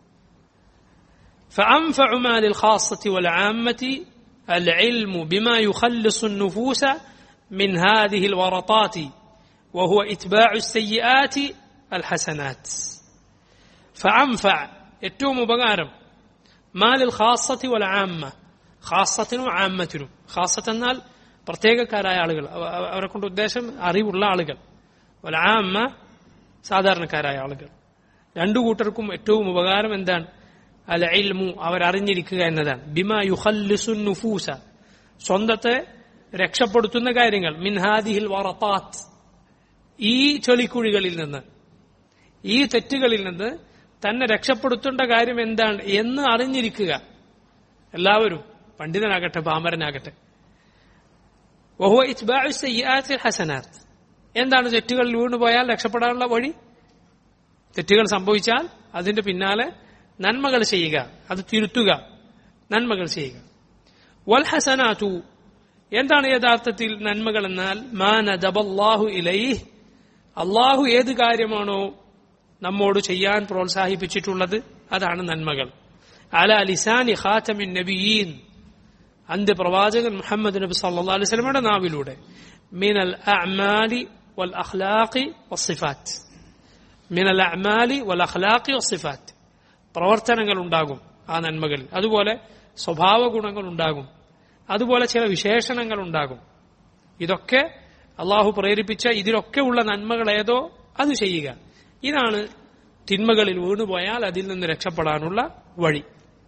فأنفع ما للخاصة والعامة العلم بما يخلص النفوس من هذه الورطات وهو إتباع السيئات الحسنات فأنفع ഏറ്റവും ഉപകാരം മാലിൽ ഖാസത്തി വൽ ആമ്മ ഖാസത്തിനും ആമ്മത്തിനും ഖാസത്ത് എന്നാൽ പ്രത്യേകക്കാരായ ആളുകൾ അവരെ കൊണ്ട് ഉദ്ദേശം അറിവുള്ള ആളുകൾ വൽ ആമ്മ സാധാരണക്കാരായ ആളുകൾ രണ്ടു കൂട്ടർക്കും ഏറ്റവും ഉപകാരം എന്താണ് അൽ ഇൽമു അവരറിഞ്ഞിരിക്കുക എന്നതാണ് ബിമ യുഹല്ലിസു നുഫൂസ സ്വന്തത്തെ രക്ഷപ്പെടുത്തുന്ന കാര്യങ്ങൾ മിൻഹാദിഹിൽ വറത്താത്ത് ഈ ചൊലിക്കുഴികളിൽ നിന്ന് ഈ തെറ്റുകളിൽ നിന്ന് തന്നെ രക്ഷപ്പെടുത്തേണ്ട കാര്യം എന്താണ് എന്ന് അറിഞ്ഞിരിക്കുക എല്ലാവരും പണ്ഡിതനാകട്ടെ പാമരനാകട്ടെ വഹുവ ഇത്ബാഉ സയ്യിആത്തിൽ ഹസനാത്ത് എന്താണ് തെറ്റുകളിൽ വീണുപോയാൽ രക്ഷപ്പെടാനുള്ള വഴി തെറ്റുകൾ സംഭവിച്ചാൽ അതിന്റെ പിന്നാലെ നന്മകൾ ചെയ്യുക അത് തിരുത്തുക നന്മകൾ ചെയ്യുക വൽ ഹസനാതു എന്താണ് യഥാർത്ഥത്തിൽ നന്മകൾ എന്നാൽ മാനദബല്ലാഹു ഇലൈഹ് അള്ളാഹു ഏത് കാര്യമാണോ നമ്മോട് ചെയ്യാൻ പ്രോത്സാഹിപ്പിച്ചിട്ടുള്ളത് അതാണ് നന്മകൾ അല ലിസാനി ഖാത്തമിൻ നബിയീൻ അന്ത്യ പ്രവാചകൻ മുഹമ്മദ് നബി സല്ലല്ലാഹു അലൈഹി വസല്ലമയുടെ നാവിലൂടെ മിനൽ അഅ്മാലി വൽ അഖ്ലാഖി വസ്സിഫാത്ത് മിനൽ അഅ്മാലി വൽ അഖ്ലാഖി വസ്സിഫാത്ത് പ്രവർത്തനങ്ങൾ ഉണ്ടാകും ആ നന്മകളിൽ അതുപോലെ സ്വഭാവ ഗുണങ്ങൾ ഉണ്ടാകും അതുപോലെ ചില വിശേഷണങ്ങൾ ഉണ്ടാകും ഇതൊക്കെ അള്ളാഹു പ്രേരിപ്പിച്ച ഇതിലൊക്കെ ഉള്ള നന്മകൾ ഏതോ അത് ചെയ്യുക ഇതാണ് തിന്മകളിൽ വീണുപോയാൽ അതിൽ നിന്ന് രക്ഷപ്പെടാനുള്ള വഴി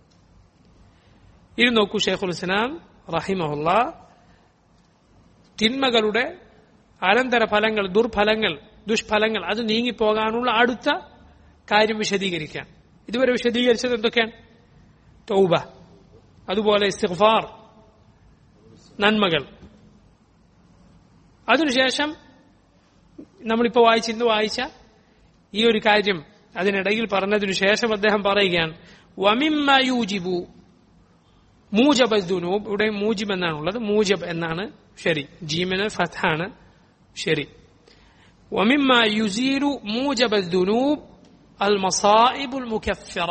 ഇത് നോക്കൂ ഷെയ്ഖുൽ ഇസ്ലാം റഹിമഹുല്ല തിന്മകളുടെ അനന്തര ഫലങ്ങൾ ദുർഫലങ്ങൾ ദുഷ്ഫലങ്ങൾ അത് നീങ്ങിപ്പോകാനുള്ള അടുത്ത കാര്യം വിശദീകരിക്കാൻ ഇതുവരെ വിശദീകരിച്ചത് എന്തൊക്കെയാണ് തൗബ അതുപോലെ ഇസ്തിഗ്ഫാർ നന്മകൾ അതിനുശേഷം നമ്മളിപ്പോ വായിച്ച ഇന്ന് വായിച്ച ഈ ഒരു കാര്യം അതിനിടയിൽ പറഞ്ഞതിനു ശേഷം അദ്ദേഹം പറയുകയാണ് വമിമ്മ യൂജിബു മൂജബ് ദുനൂബ് ഇവിടെ മൂജിബ് എന്നാണുള്ളത് മൂജബ് എന്നാണ് ശരി ജീമിന് ഫത്ഹാണ് ശരി വമിമ്മ യുസീലു മൂജബ് ദുനൂബ് അൽ മസായിബുൽ മുഖഫിറ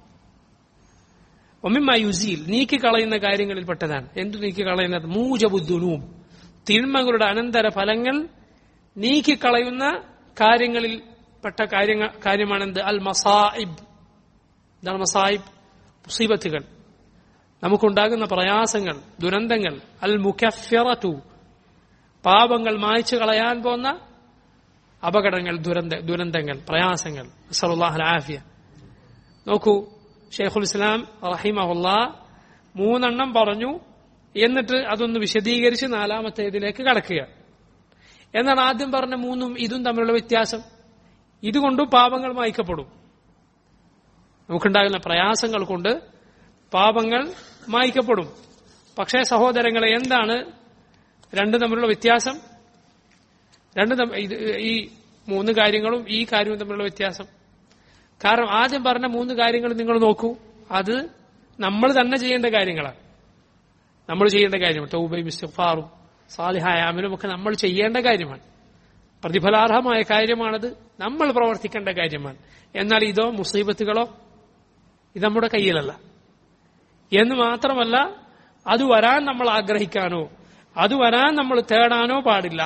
ഒമിമ്മ യുസീൽ നീക്കിക്കളയുന്ന കാര്യങ്ങളിൽപ്പെട്ടതാണ് എന്തു നീക്കിക്കളയുന്നത് മൂജബുദ്ദുനൂം തിന്മകളുടെ അനന്തര ഫലങ്ങൾ നീക്കിക്കളയുന്ന കാര്യങ്ങളിൽ പെട്ട കാര്യങ്ങൾ കാര്യമാണെന്ത് അൽ മസായിബ് എന്താണ് മസായിബ് മുസീബത്തുകൾ നമുക്കുണ്ടാകുന്ന പ്രയാസങ്ങൾ ദുരന്തങ്ങൾ അൽ മുഖഫിറത്തു പാപങ്ങൾ മായ്ച്ചു കളയാൻ പോന്ന അപകടങ്ങൾ ദുരന്ത ദുരന്തങ്ങൾ പ്രയാസങ്ങൾ സലാഹുൽ ആഫിയ നോക്കൂ ഷെയ്ഖുൽ ഇസ്ലാം റഹിമഹുല്ല മൂന്നെണ്ണം പറഞ്ഞു എന്നിട്ട് അതൊന്ന് വിശദീകരിച്ച് നാലാമത്തേതിലേക്ക് കടക്കുക എന്നാൽ ആദ്യം പറഞ്ഞ മൂന്നും ഇതും തമ്മിലുള്ള വ്യത്യാസം ഇതുകൊണ്ടും പാപങ്ങൾ മായ്ക്കപ്പെടും നമുക്കുണ്ടാകുന്ന പ്രയാസങ്ങൾ കൊണ്ട് പാപങ്ങൾ മായ്ക്കപ്പെടും പക്ഷേ സഹോദരങ്ങളെ എന്താണ് രണ്ടും തമ്മിലുള്ള വ്യത്യാസം രണ്ട് തമ്മ- ഇത് ഈ മൂന്ന് കാര്യങ്ങളും ഈ കാര്യവും തമ്മിലുള്ള വ്യത്യാസം കാരണം ആദ്യം പറഞ്ഞ മൂന്ന് കാര്യങ്ങൾ നിങ്ങൾ നോക്കൂ അത് നമ്മൾ തന്നെ ചെയ്യേണ്ട കാര്യങ്ങളാണ് നമ്മൾ ചെയ്യേണ്ട കാര്യമാണ് തൗബയും ഇസ്തിഗ്ഫാറും സാലിഹായ അമലും ഒക്കെ നമ്മൾ ചെയ്യേണ്ട കാര്യമാണ് പ്രതിഫലാർഹമായ കാര്യമാണത് നമ്മൾ പ്രവർത്തിക്കേണ്ട കാര്യമാണ് എന്നാൽ ഇതോ മുസീബത്തുകളോ ഇത് നമ്മുടെ കയ്യിലല്ല എന്ന് മാത്രമല്ല അത് വരാൻ നമ്മൾ ആഗ്രഹിക്കാനോ അത് വരാൻ നമ്മൾ തേടാനോ പാടില്ല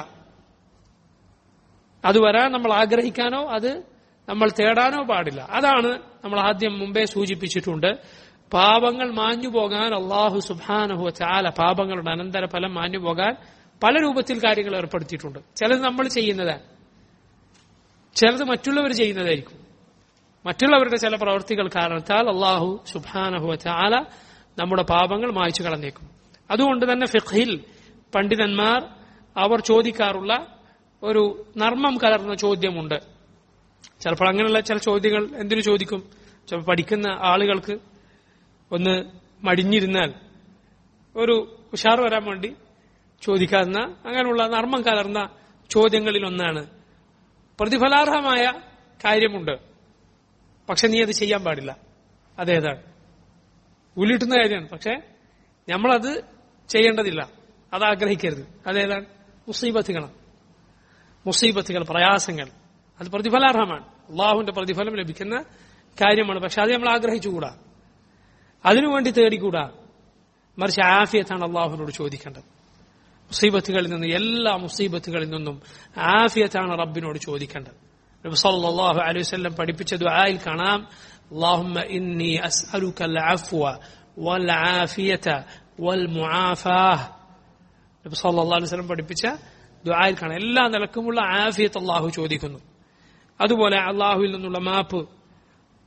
അത് വരാൻ നമ്മൾ ആഗ്രഹിക്കാനോ അത് നമ്മൾ തേടാനോ പാടില്ല അതാണ് നമ്മൾ ആദ്യം മുമ്പേ സൂചിപ്പിച്ചിട്ടുണ്ട് പാപങ്ങൾ മാഞ്ഞു പോകാൻ അള്ളാഹു സുബാനഹു ചാല പാപങ്ങളുടെ അനന്തര ഫലം മാഞ്ഞു പോകാൻ പല രൂപത്തിൽ കാര്യങ്ങൾ ഏർപ്പെടുത്തിയിട്ടുണ്ട് ചിലത് നമ്മൾ ചെയ്യുന്നതാണ് ചിലത് മറ്റുള്ളവർ ചെയ്യുന്നതായിരിക്കും മറ്റുള്ളവരുടെ ചില പ്രവൃത്തികൾ കാരണത്താൽ അള്ളാഹു സുബാനഹു ചാല നമ്മുടെ പാപങ്ങൾ മായ്ച്ചു കളഞ്ഞേക്കും അതുകൊണ്ട് തന്നെ ഫിഖിൽ പണ്ഡിതന്മാർ അവർ ചോദിക്കാറുള്ള ഒരു നർമ്മം കലർന്ന ചോദ്യമുണ്ട് ചിലപ്പോൾ അങ്ങനെയുള്ള ചില ചോദ്യങ്ങൾ എന്തിനു ചോദിക്കും ചിലപ്പോൾ പഠിക്കുന്ന ആളുകൾക്ക് ഒന്ന് മടിഞ്ഞിരുന്നാൽ ഒരു ഉഷാർ വരാൻ വേണ്ടി ചോദിക്കാവുന്ന അങ്ങനെയുള്ള നർമ്മം കലർന്ന ചോദ്യങ്ങളിൽ ഒന്നാണ് പ്രതിഫലാർഹമായ കാര്യമുണ്ട് പക്ഷെ നീ അത് ചെയ്യാൻ പാടില്ല അതേതാണ് ഉലിട്ടുന്ന കാര്യമാണ് പക്ഷെ നമ്മളത് ചെയ്യേണ്ടതില്ല അത് ആഗ്രഹിക്കരുത് അതേതാണ് മുസീബത്തുകളാണ് മുസീബത്തുകൾ പ്രയാസങ്ങൾ അത് പ്രതിഫലാർഹമാണ് അള്ളാഹുവിന്റെ പ്രതിഫലം ലഭിക്കുന്ന കാര്യമാണ് പക്ഷെ അത് നമ്മൾ ആഗ്രഹിച്ചുകൂടാ അതിനുവേണ്ടി തേടിക്കൂടാ മറിച്ച് ആഫിയത്താണ് അള്ളാഹുവിനോട് ചോദിക്കേണ്ടത് മുസീബത്തുകളിൽ നിന്ന് എല്ലാ മുസീബത്തുകളിൽ നിന്നും ആഫിയത്താണ് റബ്ബിനോട് ചോദിക്കേണ്ടത് നബി സല്ലല്ലാഹു അലൈഹി വസല്ലം പഠിപ്പിച്ച ദുആയിൽ കാണാം اللهم إني أسألك العفو والعافية والمعافاة നബി സല്ലല്ലാഹു അലൈഹി വസല്ലം പഠിപ്പിച്ച ദുആയിൽ കാണാം എല്ലാ നിലക്കുമുള്ള ആഫിയത്ത് അള്ളാഹു ചോദിക്കുന്നു അതുപോലെ അള്ളാഹുവിൽ നിന്നുള്ള മാപ്പ്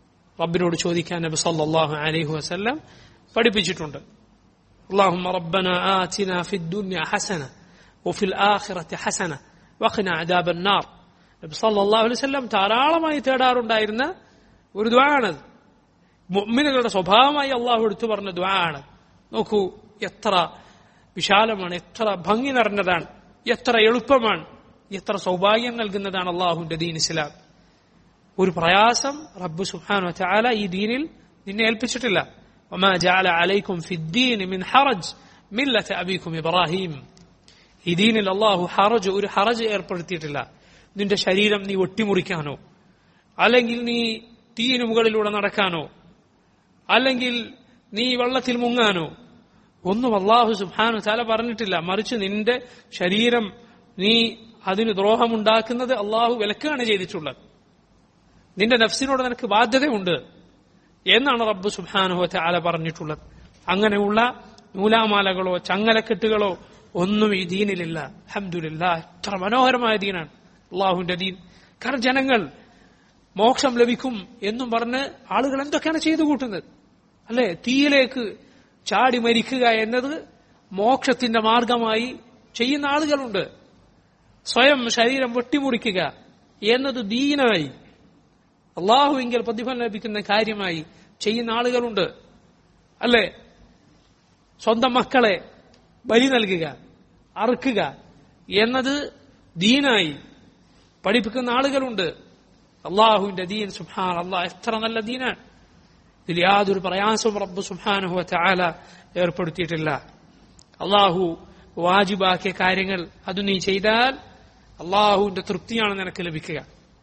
റബ്ബിനോട് ചോദിക്കാൻ നബി സല്ലല്ലാഹു അലൈഹി വസല്ലം പഠിപ്പിച്ചിട്ടുണ്ട് اللهم ربنا آتنا في الدنيا حسنة وفي الآخرة حسنة وقنا عذاب النار നബി സല്ലല്ലാഹു അലൈഹി വസല്ലം ധാരാളമായി തേടാറുണ്ടായിരുന്ന ഒരു ദ്വാണത് മുഅ്മിനുകളുടെ സ്വഭാവമായി അള്ളാഹു എടുത്തു പറഞ്ഞ ദ്വാണ് നോക്കൂ എത്ര വിശാലമാണ് എത്ര ഭംഗി നിറഞ്ഞതാണ് എത്ര എളുപ്പമാണ് എത്ര സൗഭാഗ്യം നൽകുന്നതാണ് അള്ളാഹുന്റെ ദീൻ ഇസ്ലാം ഒരു പ്രയാസം റബ്ബ് സുബ്ഹാനഹു വതആല ഈ ദീനിൽ നിന്നെ ഏൽപ്പിച്ചിട്ടില്ല وما جعل عليكم في الدين من حرج ملة أبيكم إبراهيم ഈ ദീനിൽ അള്ളാഹു ഹറജ് ഒരു ഹറജ് ഏർപ്പെടുത്തിയിട്ടില്ല നിന്റെ ശരീരം നീ ഒട്ടിമുറിക്കാനോ അല്ലെങ്കിൽ നീ തീയിന് മുകളിലൂടെ നടക്കാനോ അല്ലെങ്കിൽ നീ വെള്ളത്തിൽ മുങ്ങാനോ ഒന്നും അള്ളാഹു സുബാനു തല പറഞ്ഞിട്ടില്ല മറിച്ച് നിന്റെ ശരീരം നീ അതിന് ദ്രോഹമുണ്ടാക്കുന്നത് അള്ളാഹു വിലക്കാണ് ചെയ്തിട്ടുള്ളത് നിന്റെ നഫ്സിനോട് നിനക്ക് ബാധ്യതയുണ്ട് എന്നാണ് റബ്ബ് സുബാനുഹത്തെ ആല പറഞ്ഞിട്ടുള്ളത് അങ്ങനെയുള്ള നൂലാമാലകളോ ചങ്ങലക്കെട്ടുകളോ ഒന്നും ഈ ദീനിലില്ല അഹമ്മദില്ല എത്ര മനോഹരമായ ദീനാണ് അള്ളാഹുവിന്റെ ദീൻ കാരണം ജനങ്ങൾ മോക്ഷം ലഭിക്കും എന്നും പറഞ്ഞ് ആളുകൾ എന്തൊക്കെയാണ് ചെയ്തു കൂട്ടുന്നത് അല്ലെ തീയിലേക്ക് ചാടി മരിക്കുക എന്നത് മോക്ഷത്തിന്റെ മാർഗമായി ചെയ്യുന്ന ആളുകളുണ്ട് സ്വയം ശരീരം വെട്ടിമുറിക്കുക എന്നത് ദീനായി അള്ളാഹുവിങ്കിൽ പ്രതിഫലം ലഭിക്കുന്ന കാര്യമായി ചെയ്യുന്ന ആളുകളുണ്ട് അല്ലെ സ്വന്തം മക്കളെ ബലി നൽകുക അറുക്കുക എന്നത് ദീനായി പഠിപ്പിക്കുന്ന ആളുകളുണ്ട് അള്ളാഹുവിന്റെ ദീൻ സുഹാൻ അള്ളാഹ് എത്ര നല്ല ദീനാണ് ഇതിൽ യാതൊരു പ്രയാസവും റബ്ബ് സുഹാനുഹു ആല ഏർപ്പെടുത്തിയിട്ടില്ല അള്ളാഹു വാജിബാക്കിയ കാര്യങ്ങൾ അത് നീ ചെയ്താൽ അള്ളാഹുവിന്റെ തൃപ്തിയാണ് നിനക്ക് ലഭിക്കുക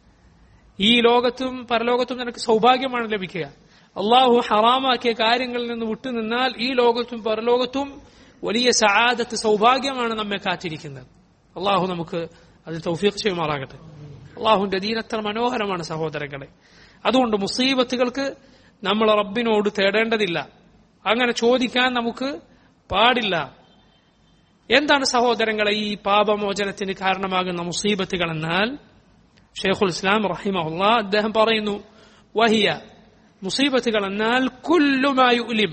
ഈ ലോകത്തും പരലോകത്തും നിനക്ക് സൗഭാഗ്യമാണ് ലഭിക്കുക അള്ളാഹു ഹറാമാക്കിയ കാര്യങ്ങളിൽ നിന്ന് വിട്ടുനിന്നാൽ ഈ ലോകത്തും പരലോകത്തും വലിയ സആദത്ത് സൗഭാഗ്യമാണ് നമ്മെ കാത്തിരിക്കുന്നത് അള്ളാഹു നമുക്ക് അത് തൗഫീഖ് ചെയ്യുമാറാകട്ടെ അള്ളാഹുവിന്റെ ദീൻ അത്ര മനോഹരമാണ് സഹോദരങ്ങളെ അതുകൊണ്ട് മുസീബത്തുകൾക്ക് നമ്മൾ റബ്ബിനോട് തേടേണ്ടതില്ല അങ്ങനെ ചോദിക്കാൻ നമുക്ക് പാടില്ല എന്താണ് സഹോദരങ്ങളെ ഈ പാപമോചനത്തിന് കാരണമാകുന്ന മുസീബത്തുകൾ എന്നാൽ ഷെയ്ഖുൽ ഇസ്ലാം റഹിമഹുല്ല അദ്ദേഹം പറയുന്നു വഹിയ മുസീബത്തുകൾ എന്നാൽ കുല്ലുമായി ഉലിം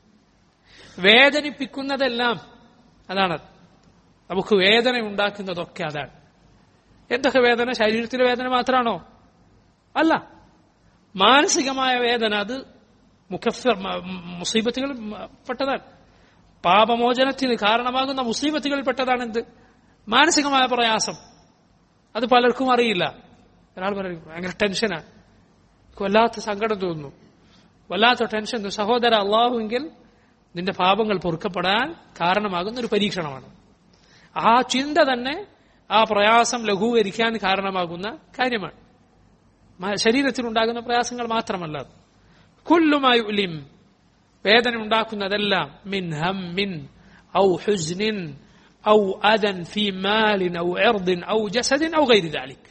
വേദനിപ്പിക്കുന്നതെല്ലാം അതാണ് നമുക്ക് വേദന ഉണ്ടാക്കുന്നതൊക്കെ അതാണ് എന്തൊക്കെ വേദന ശരീരത്തിലെ വേദന മാത്രമാണോ അല്ല മാനസികമായ വേദന അത് മുഖഫർ മുസീബത്തുകൾ പെട്ടതാണ് പാപമോചനത്തിന് കാരണമാകുന്ന മുസീബത്തുകളിൽ പെട്ടതാണ് എന്ത് മാനസികമായ പ്രയാസം അത് പലർക്കും അറിയില്ല ഒരാൾ പറയും ഭയങ്കര ടെൻഷനാണ് വല്ലാത്ത സങ്കടം തോന്നുന്നു വല്ലാത്ത ടെൻഷൻ സഹോദര അള്ളാഹുവെങ്കിൽ നിന്റെ പാപങ്ങൾ പൊറുക്കപ്പെടാൻ കാരണമാകുന്ന ഒരു പരീക്ഷണമാണ് ആ ചിന്ത തന്നെ ആ പ്രയാസം ലഘൂകരിക്കാൻ കാരണമാകുന്ന കാര്യമാണ് ശരീരത്തിലുണ്ടാകുന്ന പ്രയാസങ്ങൾ മാത്രമല്ല കുല്ലുമായി ഉലിം വേദന ഉണ്ടാക്കുന്നതെല്ലാം മിൻ ഹം മിൻ ഔ ഹുസ്നിൻ ഔ അദൻ ഫി മാലിൻ ഔ എർദിൻ ഔ ജസദിൻ ഔ ഗൈരി ദാലിക്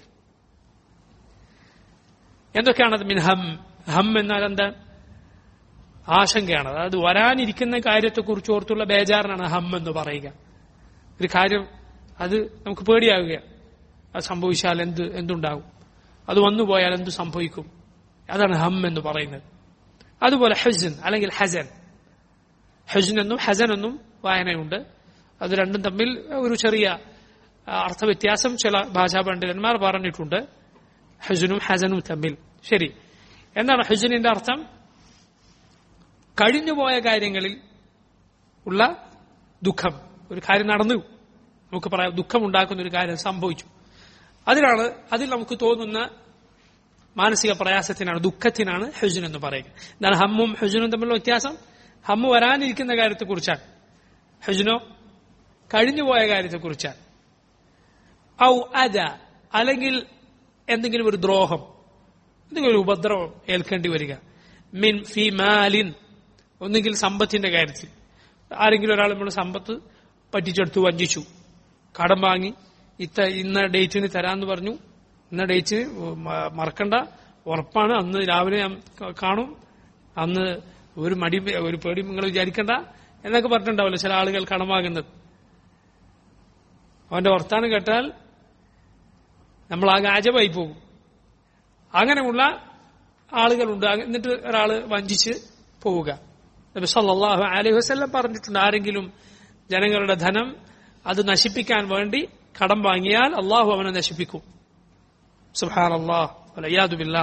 എന്തൊക്കെയാണത് മിൻ ഹം ഹം എന്നാൽ എന്താ ആശങ്കയാണ് അതായത് വരാനിരിക്കുന്ന കാര്യത്തെക്കുറിച്ച് ഓർത്തുള്ള ബേജാറിനാണ് ഹം എന്ന് പറയുക ഒരു കാര്യം അത് നമുക്ക് പേടിയാവുകയാണ് അത് സംഭവിച്ചാൽ എന്ത് എന്തുണ്ടാകും അത് വന്നുപോയാൽ എന്ത് സംഭവിക്കും അതാണ് ഹം എന്ന് പറയുന്നത് അതുപോലെ ഹസൻ അല്ലെങ്കിൽ ഹസൻ ഹസൻ എന്നും ഹസൻ എന്നും വായനയുണ്ട് അത് രണ്ടും തമ്മിൽ ഒരു ചെറിയ അർത്ഥവ്യത്യാസം ചില ഭാഷാ പണ്ഡിതന്മാർ പറഞ്ഞിട്ടുണ്ട് ഹസനും ഹസനും തമ്മിൽ ശരി എന്താണ് ഹസനിന്റെ അർത്ഥം കഴിഞ്ഞുപോയ കാര്യങ്ങളിൽ ഉള്ള ദുഃഖം ഒരു കാര്യം നടന്നു നമുക്ക് പറയാം ദുഃഖമുണ്ടാക്കുന്ന ഒരു കാര്യം സംഭവിച്ചു അതിനാണ് അതിൽ നമുക്ക് തോന്നുന്ന മാനസിക പ്രയാസത്തിനാണ് ദുഃഖത്തിനാണ് ഹുജുൻ എന്ന് പറയുക എന്താണ് ഹമ്മും ഹുജുനും തമ്മിലുള്ള വ്യത്യാസം ഹമ്മ് വരാനിരിക്കുന്ന കാര്യത്തെക്കുറിച്ചാണ് ഹുജുനോ കഴിഞ്ഞുപോയ കാര്യത്തെക്കുറിച്ചാണ് ഔ അജ അല്ലെങ്കിൽ എന്തെങ്കിലും ഒരു ദ്രോഹം എന്തെങ്കിലും ഒരു ഉപദ്രവം ഏൽക്കേണ്ടി വരിക മിൻ ഫി മാലിൻ ഒന്നുകിൽ സമ്പത്തിന്റെ കാര്യത്തിൽ ആരെങ്കിലും ഒരാൾ നമ്മുടെ സമ്പത്ത് പറ്റിച്ചെടുത്തു വഞ്ചിച്ചു കടം വാങ്ങി ഇത്ത ഇന്ന ഡേറ്റിന് തരാന്ന് പറഞ്ഞു ഇന്ന ഡേറ്റിന് മറക്കണ്ട ഉറപ്പാണ് അന്ന് രാവിലെ ഞാൻ കാണും അന്ന് ഒരു മടി ഒരു പേടി നിങ്ങൾ വിചാരിക്കണ്ട എന്നൊക്കെ പറഞ്ഞിട്ടുണ്ടാവില്ല ചില ആളുകൾ കടം വാങ്ങുന്നത് അവന്റെ വർത്താനം കേട്ടാൽ നമ്മൾ ആകെ അജബായി പോകും അങ്ങനെയുള്ള ആളുകളുണ്ട് എന്നിട്ട് ഒരാൾ വഞ്ചിച്ച് പോവുക നബി സല്ലല്ലാഹു അലൈഹി വസല്ലം പറഞ്ഞിട്ടുണ്ട് ആരെങ്കിലും ജനങ്ങളുടെ ധനം അത് നശിപ്പിക്കാൻ വേണ്ടി കടം വാങ്ങിയാൽ അള്ളാഹു അവനെ നശിപ്പിക്കും സുഹാൻ അള്ളാഹ് അലയ്യാദുബില്ല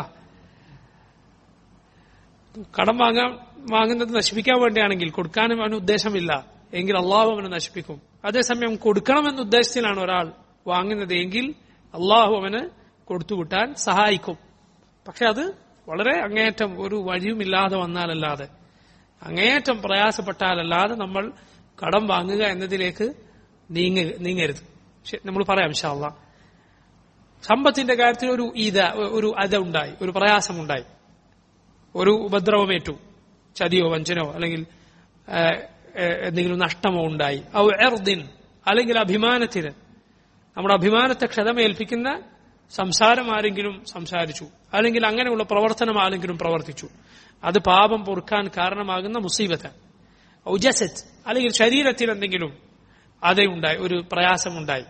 കടം വാങ്ങാൻ വാങ്ങുന്നത് നശിപ്പിക്കാൻ വേണ്ടിയാണെങ്കിൽ കൊടുക്കാനും അവന് ഉദ്ദേശമില്ല എങ്കിൽ അള്ളാഹു അവനെ നശിപ്പിക്കും അതേസമയം കൊടുക്കണമെന്ന ഉദ്ദേശത്തിലാണ് ഒരാൾ വാങ്ങുന്നത് എങ്കിൽ അള്ളാഹു അവന് കൊടുത്തുവിട്ടാൻ സഹായിക്കും പക്ഷെ അത് വളരെ അങ്ങേയറ്റം ഒരു വഴിയുമില്ലാതെ വന്നാലല്ലാതെ അങ്ങേയറ്റം പ്രയാസപ്പെട്ടാലല്ലാതെ നമ്മൾ കടം വാങ്ങുക എന്നതിലേക്ക് നീങ്ങ നീങ്ങരുത് ശരി, നമ്മൾ പറയാം ഇൻഷാല്ല സമ്പത്തിന്റെ കാര്യത്തിൽ ഒരു ഈത ഒരു അത ഉണ്ടായി ഒരു പ്രയാസമുണ്ടായി ഒരു ഉപദ്രവമേറ്റു ചതിയോ വഞ്ചനോ അല്ലെങ്കിൽ ആ, ആ, എന്തെങ്കിലും നഷ്ടമോ ഉണ്ടായി ഔ എർദിൻ അല്ലെങ്കിൽ അഭിമാനത്തിന് നമ്മുടെ അഭിമാനത്തെ ക്ഷതമേൽപ്പിക്കുന്ന സംസാരം ആരെങ്കിലും സംസാരിച്ചു അല്ലെങ്കിൽ അങ്ങനെയുള്ള പ്രവർത്തനം ആരെങ്കിലും പ്രവർത്തിച്ചു അത് പാപം പൊറുക്കാൻ കാരണമാകുന്ന മുസീബത്ത് ഔജസത്ത് അല്ലെങ്കിൽ ശരീരത്തിൽ എന്തെങ്കിലും അതയുണ്ടായി ഒരു പ്രയാസമുണ്ടായി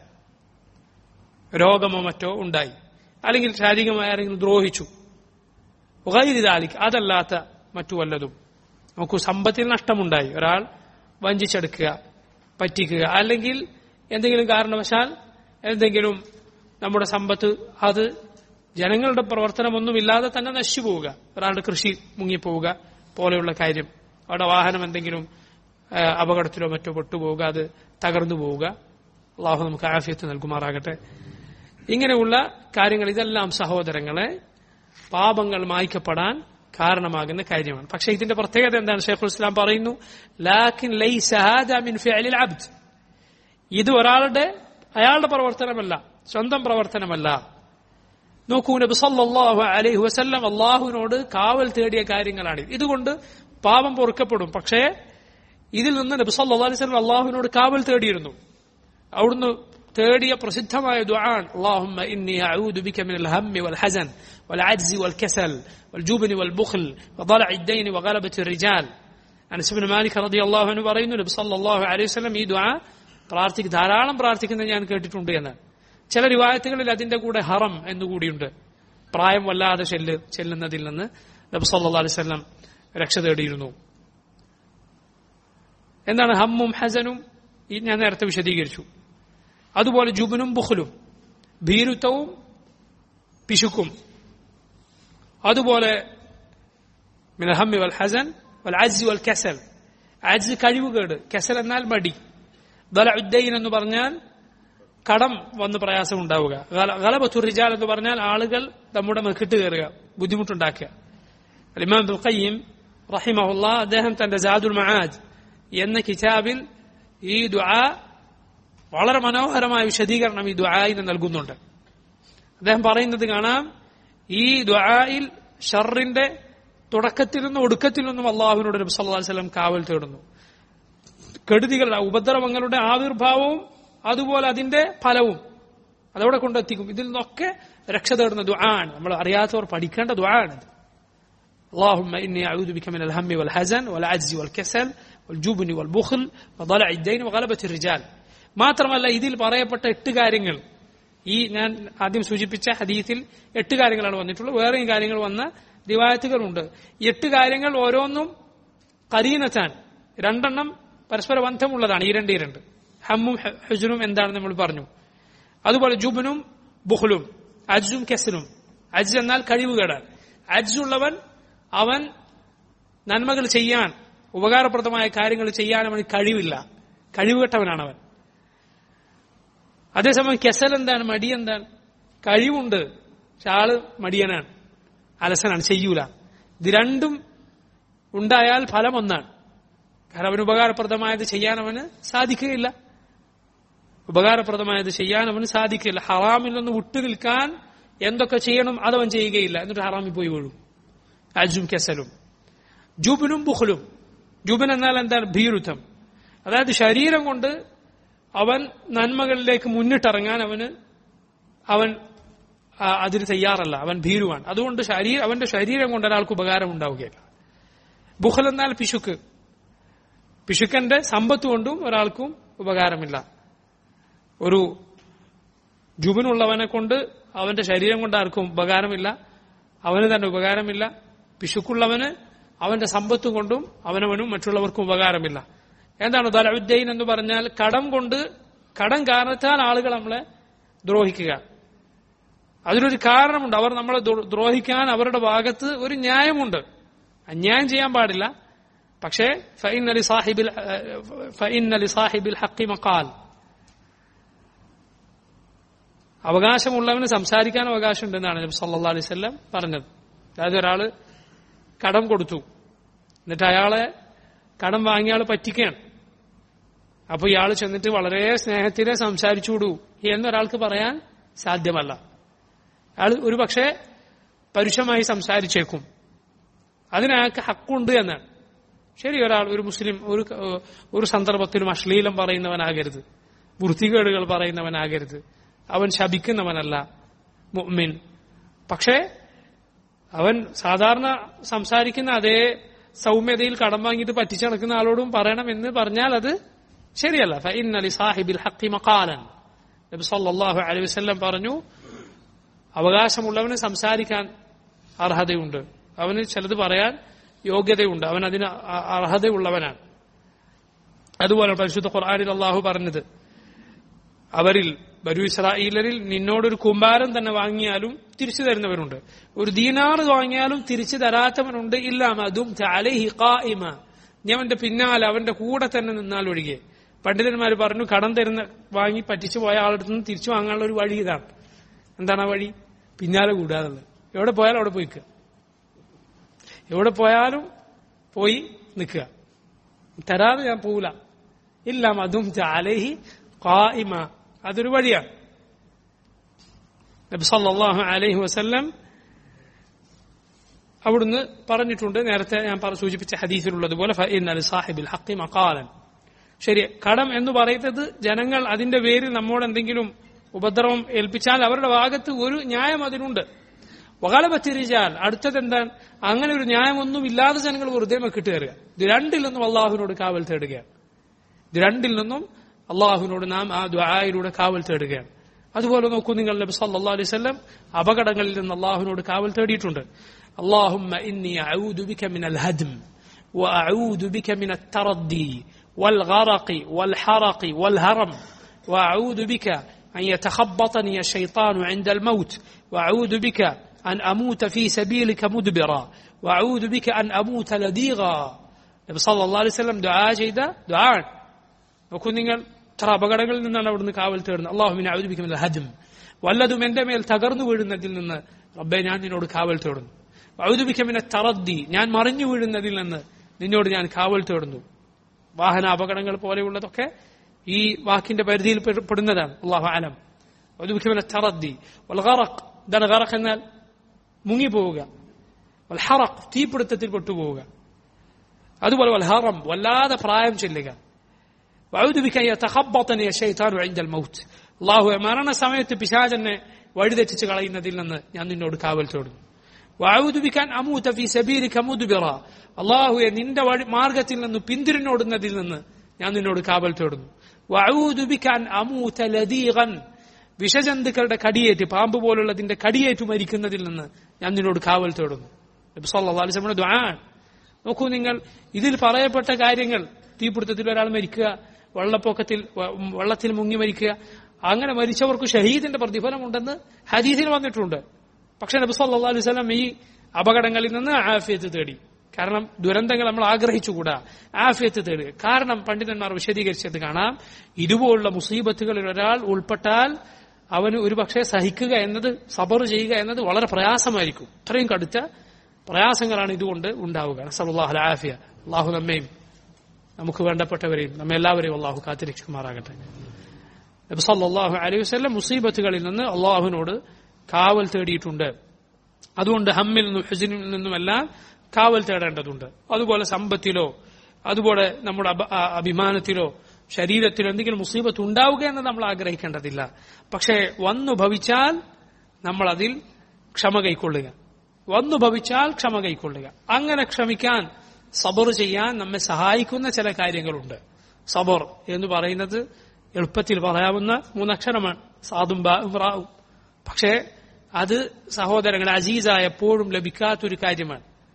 രോഗമോ മറ്റോ ഉണ്ടായി അല്ലെങ്കിൽ ശാരീരികമായി ആരെങ്കിലും ദ്രോഹിച്ചു ഉകൈരിതാലിക്ക് അതല്ലാത്ത മറ്റു വല്ലതും നോക്കൂ സമ്പത്തിൽ നഷ്ടമുണ്ടായി ഒരാൾ വഞ്ചിച്ചെടുക്കുക പറ്റിക്കുക അല്ലെങ്കിൽ എന്തെങ്കിലും കാരണവശാൽ എന്തെങ്കിലും നമ്മുടെ സമ്പത്ത് അത് ജനങ്ങളുടെ പ്രവർത്തനമൊന്നുമില്ലാതെ തന്നെ നശിച്ചു പോവുക ഒരാളുടെ കൃഷി മുങ്ങിപ്പോവുക പോലെയുള്ള കാര്യം അവിടെ വാഹനം എന്തെങ്കിലും ആ, അപകടത്തിലോ മറ്റോ പെട്ടുപോവുക അത് തകർന്നു പോവുക അള്ളാഹു നമുക്ക് ആഫിയത്ത് നൽകുമാറാകട്ടെ ഇങ്ങനെയുള്ള കാര്യങ്ങൾ ഇതെല്ലാം സഹോദരങ്ങളെ പാപങ്ങൾ മായ്ക്കപ്പെടാൻ കാരണമാകുന്ന കാര്യമാണ് പക്ഷെ ഇതിന്റെ പ്രത്യേകത എന്താണ് ഷെയ്ഖുൽ ഇസ്ലാം പറയുന്നു ലാക്കിൻ ലൈസ ഹാദാ മിൻ ഫിഅലിൽ അബ്ദ് ഇത് ഒരാളുടെ അയാളുടെ പ്രവർത്തനമല്ല സ്വന്തം പ്രവർത്തനമല്ല നോക്കൂ നബി സല്ലല്ലാഹു അലൈഹി വസല്ലം അള്ളാഹുവിനോട് കാവൽ തേടിയ കാര്യങ്ങളാണ് ഇതുകൊണ്ട് പാപം പൊറുക്കപ്പെടും പക്ഷേ ഇതിൽ നിന്ന് നബി സല്ലല്ലാഹു അലൈഹി വസല്ലം അള്ളാഹുവിനോട് കാവൽ തേടിയിരുന്നു അവിടുന്ന് തേടിയ പ്രസിദ്ധമായ ദുആൻ اللهم إني أعوذ بك من الهم والحزن والعجز والكسل والجبن والبخل وضلع الدين وغلبة الرجال അനസ് ബിൻ മാലിക് റളിയല്ലാഹു അൻഹു പറയുന്നു നബി സല്ലല്ലാഹു അലൈഹി വസല്ലം ഈ ദുആ പ്രാർത്ഥിക്ക് ധാരാളം പ്രാർത്ഥിക്കുന്നത് ഞാൻ കേട്ടിട്ടുണ്ട് എന്ന് ചില റിവായത്തുകളിൽ അതിന്റെ കൂടെ ഹറം എന്നുകൂടിയുണ്ട് പ്രായം വല്ലാതെ ചെല്ല് ചെല്ലുന്നതിൽ നിന്ന് നബി സല്ലല്ലാഹു അലൈഹി വസല്ലം രക്ഷ തേടിയിരുന്നു എന്താണ് ഹമ്മും ഹസനും ഈ ഞാൻ നേരത്തെ വിശദീകരിച്ചു അതുപോലെ ജുബനും ബുഖലും ഭീരുത്വവും പിശുക്കും അതുപോലെ മിനഹമ്മി വൽ ഹസൻ വൽ അജ് വൽ കസൽ അജ് കഴിവുകേട് കസൽ എന്നാൽ മടി ദലഉദ്ദൈൻ എന്ന് പറഞ്ഞാൽ കടം വന്ന് പ്രയാസം ഉണ്ടാവുക ഗലബത്തു റിജാൽ എന്ന് പറഞ്ഞാൽ ആളുകൾ നമ്മുടെ മെക്കിട്ട് കയറുക ബുദ്ധിമുട്ടുണ്ടാക്കുക ഇമാം അബ്ദുൽ ഖയ്യിം റഹിമഹുല്ല അദ്ദേഹം തന്റെ ജാദുൽ മആദ് എന്ന കിതാബിൽ ഈ ദുആ വളരെ മനോഹരമായ വിശദീകരണം ഈ ദുആയിന് നൽകുന്നുണ്ട് അദ്ദേഹം പറയുന്നത് കാണാം ഈ ദുആയിൽ ഷറിന്റെ തുടക്കത്തിൽ നിന്നും ഒടുക്കത്തിൽ നിന്നും അള്ളാഹുവിനോട് നബി സല്ലല്ലാഹു അലൈഹി വസല്ലം കാവൽ തേടുന്നു കെടുതികളുടെ ഉപദ്രവങ്ങളുടെ ആവിർഭാവവും അതുപോലെ അതിന്റെ ഫലവും അതവിടെ കൊണ്ടെത്തിക്കും ഇതിൽ നിന്നൊക്കെ രക്ഷ തേടുന്ന ദുആണ് നമ്മൾ അറിയാത്തവർ പഠിക്കേണ്ട ദുആണിത് اللهم إني أعوذ بك من الهم والحزن والعجز والكسل والجبن والبخل وضلع الدين وغلبة الرجال മാത്രമല്ല ഇതിൽ പറയപ്പെട്ട എട്ട് കാര്യങ്ങൾ ഈ ഞാൻ ആദ്യം സൂചിപ്പിച്ച ഹദീത്തിൽ എട്ട് കാര്യങ്ങളാണ് വന്നിട്ടുള്ളത് വേറെയും കാര്യങ്ങൾ വന്ന റിവായത്തുകളുണ്ട് ഈ എട്ട് കാര്യങ്ങൾ ഓരോന്നും കരീനത്താൻ രണ്ടെണ്ണം പരസ്പര ബന്ധമുള്ളതാണ് ഈ രണ്ട് ഈ രണ്ട് ഹമ്മും ഹ- ഹുജുനും എന്താണെന്ന് നമ്മൾ പറഞ്ഞു അതുപോലെ ജുബനും ബുഹ്ലും അജ്ജും കെസനും അജ് എന്നാൽ കഴിവുകേടാൻ അജ്ജുള്ളവൻ അവൻ നന്മകൾ ചെയ്യാൻ ഉപകാരപ്രദമായ കാര്യങ്ങൾ ചെയ്യാൻ അവന് കഴിവില്ല കഴിവുകെട്ടവനാണ് അവൻ അതേസമയം കെസൽ എന്താണ് മടി എന്താണ് കഴിവുണ്ട് പക്ഷെ ആള് മടിയനാണ് അലസനാണ് ചെയ്യൂല ഇത് രണ്ടും ഉണ്ടായാൽ ഫലം ഒന്നാണ് കാരണം അവന് ഉപകാരപ്രദമായത് ചെയ്യാൻ അവന് സാധിക്കുകയില്ല ഉപകാരപ്രദമായത് ചെയ്യാൻ അവന് സാധിക്കില്ല ഹറാമിൽ നിന്ന് വിട്ടു നിൽക്കാൻ എന്തൊക്കെ ചെയ്യണം അതവൻ ചെയ്യുകയില്ല എന്നിട്ട് ഹറാമിൽ പോയി വീഴും അജും കെസലും ജുബിനും ബുഹലും ജുബിൻ എന്നാൽ എന്താണ് ഭീരുത്വം അതായത് ശരീരം കൊണ്ട് അവൻ നന്മകളിലേക്ക് മുന്നിട്ടിറങ്ങാൻ അവന് അവൻ ആ, അതിന് തയ്യാറല്ല അവൻ ഭീരുവാണ് അതുകൊണ്ട് ശരീരം അവന്റെ ശരീരം കൊണ്ട് ഒരാൾക്ക് ഉപകാരം ഉണ്ടാവുകയില്ല ബുഹൽ എന്നാൽ പിശുക്ക് പിശുക്കന്റെ സമ്പത്ത് കൊണ്ടും ഒരാൾക്കും ഉപകാരമില്ല ഒരു ജുബിനുള്ളവനെ കൊണ്ട് അവന്റെ ശരീരം കൊണ്ട് ആർക്കും ഉപകാരമില്ല അവന് തന്നെ ഉപകാരമില്ല പിശുക്കുള്ളവന് അവന്റെ സമ്പത്ത് കൊണ്ടും അവനവനും മറ്റുള്ളവർക്കും ഉപകാരമില്ല എന്താണ് ദലഉദ്ദൈൻ എന്ന് പറഞ്ഞാൽ കടം കൊണ്ട് കടം കാരണത്താൽ ആളുകൾ നമ്മളെ ദ്രോഹിക്കുക അതിനൊരു കാരണമുണ്ട് അവർ നമ്മളെ ദ്രോ- ദ്രോഹിക്കാൻ അവരുടെ ഭാഗത്ത് ഒരു ന്യായമുണ്ട് അന്യായം ചെയ്യാൻ പാടില്ല പക്ഷേ ഫഇന്ന ലി സാഹിബിൽ ഫഇന്ന ലി സാഹിബിൽ ഹഖി മഖാൽ അവകാശമുള്ളവന് സംസാരിക്കാൻ അവകാശമുണ്ടെന്നാണ് നബി സല്ലല്ലാഹു അലൈഹി വസല്ലം പറഞ്ഞത് അതായത് ഒരാള് കടം കൊടുത്തു എന്നിട്ട് അയാളെ കടം വാങ്ങിയ ആള് പറ്റിക്കുകയാണ് അപ്പൊ ഇയാൾ ചെന്നിട്ട് വളരെ സ്നേഹത്തിലെ സംസാരിച്ചുകൂടൂ എന്നൊരാൾക്ക് പറയാൻ സാധ്യമല്ല അയാൾ ഒരു പക്ഷേ പരുഷമായി സംസാരിച്ചേക്കും അതിനയാൾക്ക് ഹക്കുണ്ട് എന്നാണ് ശരി ഒരാൾ ഒരു മുസ്ലിം ഒരു ഒരു സന്ദർഭത്തിലും അശ്ലീലം പറയുന്നവനാകരുത് വൃത്തികേടുകൾ പറയുന്നവനാകരുത് അവൻ ശപിക്കുന്നവനല്ല മുഅ്മിൻ പക്ഷേ അവൻ സാധാരണ സംസാരിക്കുന്ന അതേ സൗമ്യതയിൽ കടം വാങ്ങിയിട്ട് പറ്റിച്ചു നടക്കുന്ന ആളോടും പറയണമെന്ന് പറഞ്ഞാൽ അത് ശരിയല്ല ഫഇന്ന ലി സാഹിബിൽ ഹഖി മഖാലൻ നബി സല്ലല്ലാഹു അലൈഹി വസല്ലം പറഞ്ഞു അവകാശമുള്ളവന് സംസാരിക്കാൻ അർഹതയുണ്ട് അവന് ചിലത് പറയാൻ യോഗ്യതയുണ്ട് അവൻ അതിന് അ- അർഹതയുള്ളവനാണ് അതുപോലെ പരിശുദ്ധ ഖുർആനിൽ അള്ളാഹു പറഞ്ഞത് അവരിൽ ബരു ഇസ്രായേലരിൽ നിന്നോടൊരു കുമ്പാരം തന്നെ വാങ്ങിയാലും തിരിച്ചു തരുന്നവരുണ്ട് ഒരു ദീനാർ വാങ്ങിയാലും തിരിച്ചു തരാത്തവനുണ്ട് ഇല്ലാമ അതും അലൈഹി ഖായിമ നീ അവന്റെ പിന്നാലെ അവന്റെ കൂടെ തന്നെ നിന്നാൽ ഒഴികെ പണ്ഡിതന്മാർ പറഞ്ഞു കടം തരുന്ന വാങ്ങി പറ്റിച്ചു പോയ ആളടുത്ത് നിന്ന് തിരിച്ചു വാങ്ങാനുള്ള ഒരു വഴി ഇതാണ് എന്താണ് ആ വഴി പിന്നാലെ കൂടാതുള്ളത് എവിടെ പോയാലും അവിടെ പോയി നിൽക്കുക എവിടെ പോയാലും പോയി നിൽക്കുക തരാതെ ഞാൻ പോവില്ല ഇല്ല അതും അലൈഹി ഖായിമ അതൊരു വഴിയാണ് നബി സല്ലല്ലാഹു അലൈഹി വസല്ലം അവിടുന്ന് പറഞ്ഞിട്ടുണ്ട് നേരത്തെ ഞാൻ പറ- സൂചിപ്പിച്ച ഹദീസിലുള്ളതുപോലെ ഫഇന്ന ലിസാഹിബിൽ ഹഖി മഖാലൻ ശരി കടം എന്ന് പറയുന്നത് ജനങ്ങൾ അതിന്റെ പേരിൽ നമ്മോട് എന്തെങ്കിലും ഉപദ്രവം ഏൽപ്പിച്ചാൽ അവരുടെ ഭാഗത്ത് ഒരു ന്യായം അതിനുണ്ട് വകാലപത്തിരിച്ചാൽ അടുത്തത് എന്താണ് അങ്ങനെ ഒരു ന്യായമൊന്നും ഇല്ലാതെ ജനങ്ങൾ വെറുതെ മെക്കിട്ട് കയറുക ഇത് രണ്ടിൽ നിന്നും അള്ളാഹുവിനോട് കാവൽ തേടുകയാണ് ഇത് രണ്ടിൽ നിന്നും അള്ളാഹുവിനോട് നാം ആ ദ്വായിലൂടെ കാവൽ തേടുകയാണ് അതുപോലെ നോക്കൂ നിങ്ങൾ നബി സല്ലല്ലാഹു അലൈഹി വസല്ലം അപകടങ്ങളിൽ നിന്ന് അള്ളാഹുവിനോട് കാവൽ തേടിയിട്ടുണ്ട് اللهم إني أعوذ بك من الهدم وأعوذ بك من التردي والغرق والحرق والهرم وأعوذ بك أن يتخبطني الشيطان عند الموت وأعوذ بك أن أموت في سبيلك مدبرا وأعوذ بك أن أموت لديغا നബി സല്ലല്ലാഹു അലൈഹി വസല്ലം ദുആ ചെയ്ത ദുആ നോക്കൂ നിങ്ങൾ ഇത്ര അപകടങ്ങളിൽ നിന്നാണ് അവിടുന്ന് കാവൽ തേടുന്നത് അള്ളാഹുവിനെ അവതരിപ്പിക്കുന്നത് ഹജം വല്ലതും എന്റെ മേൽ തകർന്നു വീഴുന്നതിൽ നിന്ന് റബ്ബെ ഞാൻ നിന്നോട് കാവൽ തേടുന്നു അവതരിപ്പിക്കമിനെ തറദ്ദി ഞാൻ മറിഞ്ഞു വീഴുന്നതിൽ നിന്ന് നിന്നോട് ഞാൻ കാവൽ തേടുന്നു വാഹന അപകടങ്ങൾ പോലെയുള്ളതൊക്കെ ഈ വാക്കിന്റെ പരിധിയിൽ പെട- പെടുന്നതാണ് അള്ളാഹു ആലം അവതരിപ്പിക്കമിനെ തറദ്ദി വൽ ഗറഖ് എന്താണ് ഗറഖ് എന്നാൽ മുങ്ങിപ്പോവുക വൽ ഹറഖ് തീപിടുത്തത്തിൽ പെട്ടുപോവുക അതുപോലെ വൽ ഹറം വല്ലാതെ പ്രായം ചെല്ലുക വഅൂദു ബിക അൻ യതഖബ്ബതനി ശൈത്താനു ഇൻദൽ മൗത്ത് അല്ലാഹു മരണ സമയത്ത് പിശാചനെ വഴിതെറ്റിച്ച് കളയുന്നതിൽ നിന്ന് ഞാൻ നിന്നോട് കാവൽ തേടുന്നു വഅൂദു ബിക അൻ അമൂത ഫീ സബീലിക മുദ്ബിറ അല്ലാഹുവേ നിന്റെ വഴി മാർഗത്തിൽ നിന്ന് പിന്തിരിഞ്ഞോടുന്നതിൽ നിന്ന് ഞാൻ നിന്നോട് കാവൽ തേടുന്നു വഅൂദു ബിക അൻ അമൂത ലദീഗൻ വിഷജന്തുക്കളുടെ കടിയേറ്റ് പാമ്പ് പോലുള്ളതിന്റെ കടിയേറ്റ് മരിക്കുന്നതിൽ നിന്ന് ഞാൻ നിന്നോട് കാവൽ തേടുന്നു നബി സല്ലല്ലാഹു അലൈഹി വസല്ലം ദുആ നോക്കൂ നിങ്ങൾ ഇതിൽ പറയപ്പെട്ട കാര്യങ്ങൾ തീപിടുത്തത്തിൽ ഒരാൾ മരിക്കുക വെള്ളപ്പൊക്കത്തിൽ വ- വെള്ളത്തിൽ മുങ്ങി മരിക്കുക അങ്ങനെ മരിച്ചവർക്ക് ഷഹീദിന്റെ പ്രതിഫലമുണ്ടെന്ന് ഹദീസിൽ വന്നിട്ടുണ്ട് പക്ഷെ നബി സല്ലല്ലാഹു അലൈഹി വസല്ലം ഈ അപകടങ്ങളിൽ നിന്ന് ആഫിയത്ത് തേടി കാരണം ദുരന്തങ്ങൾ നമ്മൾ ആഗ്രഹിച്ചുകൂടാ ആഫിയത്ത് തേടുക കാരണം പണ്ഡിതന്മാർ വിശദീകരിച്ചത് കാണാം ഇതുപോലുള്ള മുസീബത്തുകളിൽ ഒരാൾ ഉൾപ്പെട്ടാൽ അവന് ഒരുപക്ഷെ സഹിക്കുക എന്നത് സബർ ചെയ്യുക എന്നത് വളരെ പ്രയാസമായിരിക്കും ഇത്രയും കടുത്ത പ്രയാസങ്ങളാണ് ഇതുകൊണ്ട് ഉണ്ടാവുക നസലുല്ലാഹു ആഫിയ അള്ളാഹു നമ്മയും നമുക്ക് വേണ്ടപ്പെട്ടവരെയും നമ്മെ എല്ലാവരെയും അള്ളാഹു കാത്തിരക്ഷിക്കുമാറാകട്ടെ നബി സല്ലല്ലാഹു അലൈഹി വസല്ലം മുസീബത്തുകളിൽ നിന്ന് അള്ളാഹുവിനോട് കാവൽ തേടിയിട്ടുണ്ട് അതുകൊണ്ട് ഹമ്മിൽ നിന്നും ഹുസിനിൽ നിന്നുമെല്ലാം കാവൽ തേടേണ്ടതുണ്ട് അതുപോലെ സമ്പത്തിലോ അതുപോലെ നമ്മുടെ അപ- ആ- അഭിമാനത്തിലോ ശരീരത്തിലോ എന്തെങ്കിലും മുസീബത്ത് ഉണ്ടാവുക എന്ന് നമ്മൾ ആഗ്രഹിക്കേണ്ടതില്ല പക്ഷേ വന്നു ഭവിച്ചാൽ നമ്മൾ അതിൽ ക്ഷമ കൈക്കൊള്ളുക വന്നു ഭവിച്ചാൽ ക്ഷമ കൈക്കൊള്ളുക അങ്ങനെ ക്ഷമിക്കാൻ സബർ ചെയ്യാൻ നമ്മെ സഹായിക്കുന്ന ചില കാര്യങ്ങളുണ്ട് സബർ എന്ന് പറയുന്നത് എളുപ്പത്തിൽ പറയാവുന്ന മൂന്നക്ഷരമാണ് സാദും ബാഉം റാവും പക്ഷേ അത് സഹോദരങ്ങളെ അസീസായ എപ്പോഴും ലഭിക്കാത്തൊരു കാര്യമാണ്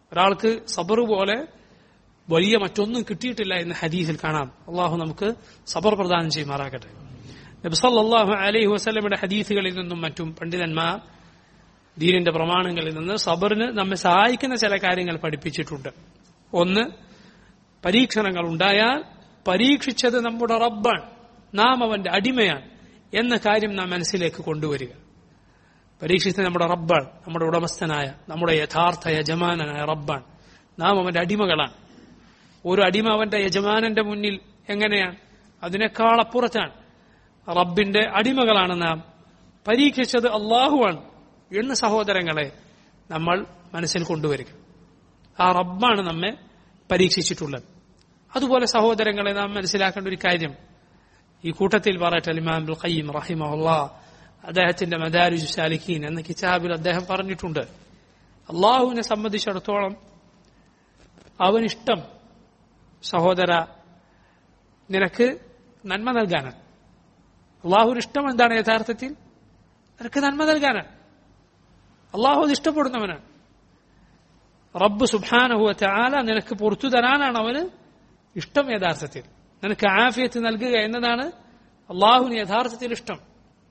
ഒരാൾക്ക് സബർ പോലെ വലിയ മറ്റൊന്നും കിട്ടിയിട്ടില്ല എന്ന് ഹദീസിൽ കാണാം അള്ളാഹു നമുക്ക് സബർ പ്രദാനം ചെയ്യുമാറാകട്ടെ നബ്സല്ലാഹു അലൈഹി വസ്ലമിയുടെ ഹദീസുകളിൽ നിന്നും മറ്റും പണ്ഡിതന്മാർ ദീനിന്റെ പ്രമാണങ്ങളിൽ നിന്ന് സബറിന് നമ്മെ സഹായിക്കുന്ന ചില കാര്യങ്ങൾ പഠിപ്പിച്ചിട്ടുണ്ട് ഒന്ന് പരീക്ഷണങ്ങൾ ഉണ്ടായാൽ പരീക്ഷിച്ചത് നമ്മുടെ റബ്ബാണ് നാം അവന്റെ അടിമയാണ് എന്ന കാര്യം നാം മനസ്സിലേക്ക് കൊണ്ടുവരിക പരീക്ഷിച്ചത് നമ്മുടെ റബ്ബാണ് നമ്മുടെ ഉടമസ്ഥനായ നമ്മുടെ യഥാർത്ഥ യജമാനനായ റബ്ബാണ് നാം അവന്റെ അടിമകളാണ് ഒരു അടിമ അവന്റെ യജമാനന്റെ മുന്നിൽ എങ്ങനെയാണ് അതിനേക്കാൾ അപ്പുറത്താണ് റബ്ബിന്റെ അടിമകളാണ് നാം പരീക്ഷിച്ചത് അള്ളാഹുവാണ് എന്ന് സഹോദരങ്ങളെ നമ്മൾ മനസ്സിൽ കൊണ്ടുവരിക ആ റബ്ബാണ് നമ്മെ പരീക്ഷിച്ചിട്ടുള്ളത് അതുപോലെ സഹോദരങ്ങളെ നാം മനസ്സിലാക്കേണ്ട ഒരു കാര്യം ഈ കൂട്ടത്തിൽ പറയട്ടെ ഇമാം ഖയ്യിം റഹിമഹുല്ലാ അദ്ദേഹത്തിന്റെ മദാരുജ് സാലിഖീൻ എന്ന കിതാബിൽ അദ്ദേഹം പറഞ്ഞിട്ടുണ്ട് അള്ളാഹുവിനെ സംബന്ധിച്ചിടത്തോളം അവനിഷ്ടം സഹോദര നിനക്ക് നന്മ നൽകാനാണ് അള്ളാഹുവിന് ഇഷ്ടം എന്താണ് യഥാർത്ഥത്തിൽ നിനക്ക് നന്മ നൽകാനാണ് അള്ളാഹു അത് ഇഷ്ടപ്പെടുന്നവനാണ് റബ്ബ് സുബാനഹുവ ആല നിനക്ക് പുറത്തു തരാനാണ് അവന് ഇഷ്ടം യഥാർത്ഥത്തിൽ നിനക്ക് ആഫിയത്ത് നൽകുക എന്നതാണ് അള്ളാഹുവിന് യഥാർത്ഥത്തിൽ ഇഷ്ടം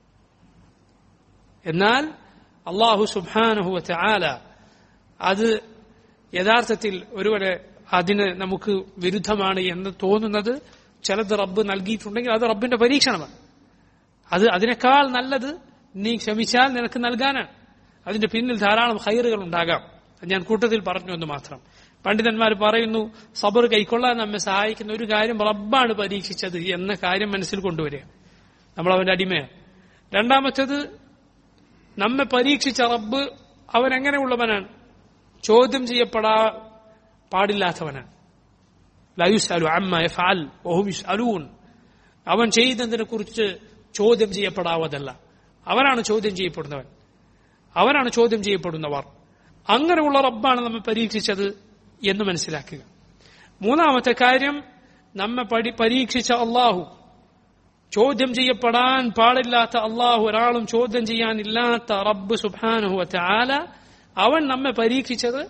എന്നാൽ അള്ളാഹു സുബാനഹുവ ആല അത് യഥാർത്ഥത്തിൽ ഒരുവരെ അതിന് നമുക്ക് വിരുദ്ധമാണ് എന്ന് തോന്നുന്നത് ചിലത് റബ്ബ് നൽകിയിട്ടുണ്ടെങ്കിൽ അത് റബ്ബിന്റെ പരീക്ഷണമാണ് അത് അതിനേക്കാൾ നല്ലത് നീ ക്ഷമിച്ചാൽ നിനക്ക് നൽകാനാണ് അതിന്റെ പിന്നിൽ ധാരാളം ഹൈറുകൾ ഉണ്ടാകാം ഞാൻ കൂട്ടത്തിൽ പറഞ്ഞു എന്ന് മാത്രം പണ്ഡിതന്മാർ പറയുന്നു സബർ കൈക്കൊള്ളാൻ നമ്മെ സഹായിക്കുന്ന ഒരു കാര്യം റബ്ബാണ് പരീക്ഷിച്ചത് എന്ന കാര്യം മനസ്സിൽ കൊണ്ടുവരിക നമ്മൾ അവന്റെ അടിമയാണ് രണ്ടാമത്തേത് നമ്മെ പരീക്ഷിച്ച റബ്ബ് അവൻ എങ്ങനെയുള്ളവനാണ് ചോദ്യം ചെയ്യപ്പെടാ പാടില്ലാത്തവനാണ് ലയുസ് അമ്മ എഫാൽ ഓഹുമിസ് അലൂൻ അവൻ ചെയ്തതിനെ കുറിച്ച് ചോദ്യം ചെയ്യപ്പെടാവതല്ല അവനാണ് ചോദ്യം ചെയ്യപ്പെടുന്നവൻ അവനാണ് ചോദ്യം ചെയ്യപ്പെടുന്നവർ അങ്ങനെയുള്ള റബ്ബാണ് നമ്മെ പരീക്ഷിച്ചത് എന്ന് മനസ്സിലാക്കുക മൂന്നാമത്തെ കാര്യം നമ്മെ പടി പരീക്ഷിച്ച അള്ളാഹു ചോദ്യം ചെയ്യപ്പെടാൻ പാടില്ലാത്ത അള്ളാഹു ഒരാളും ചോദ്യം ചെയ്യാനില്ലാത്ത റബ്ബ് സുബാനുഹുവറ്റ ആല അവൻ നമ്മെ പരീക്ഷിച്ചത്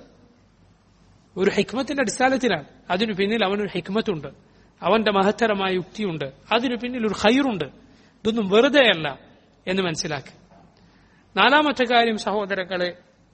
ഒരു ഹിക്മത്തിന്റെ അടിസ്ഥാനത്തിലാണ് അതിനു പിന്നിൽ അവനൊരു ഹിക്മത്തുണ്ട് അവന്റെ മഹത്തരമായ യുക്തിയുണ്ട് അതിനു പിന്നിൽ ഒരു ഹൈറുണ്ട് ഇതൊന്നും വെറുതെയല്ല എന്ന് മനസ്സിലാക്കി നാലാമത്തെ കാര്യം സഹോദരങ്ങളെ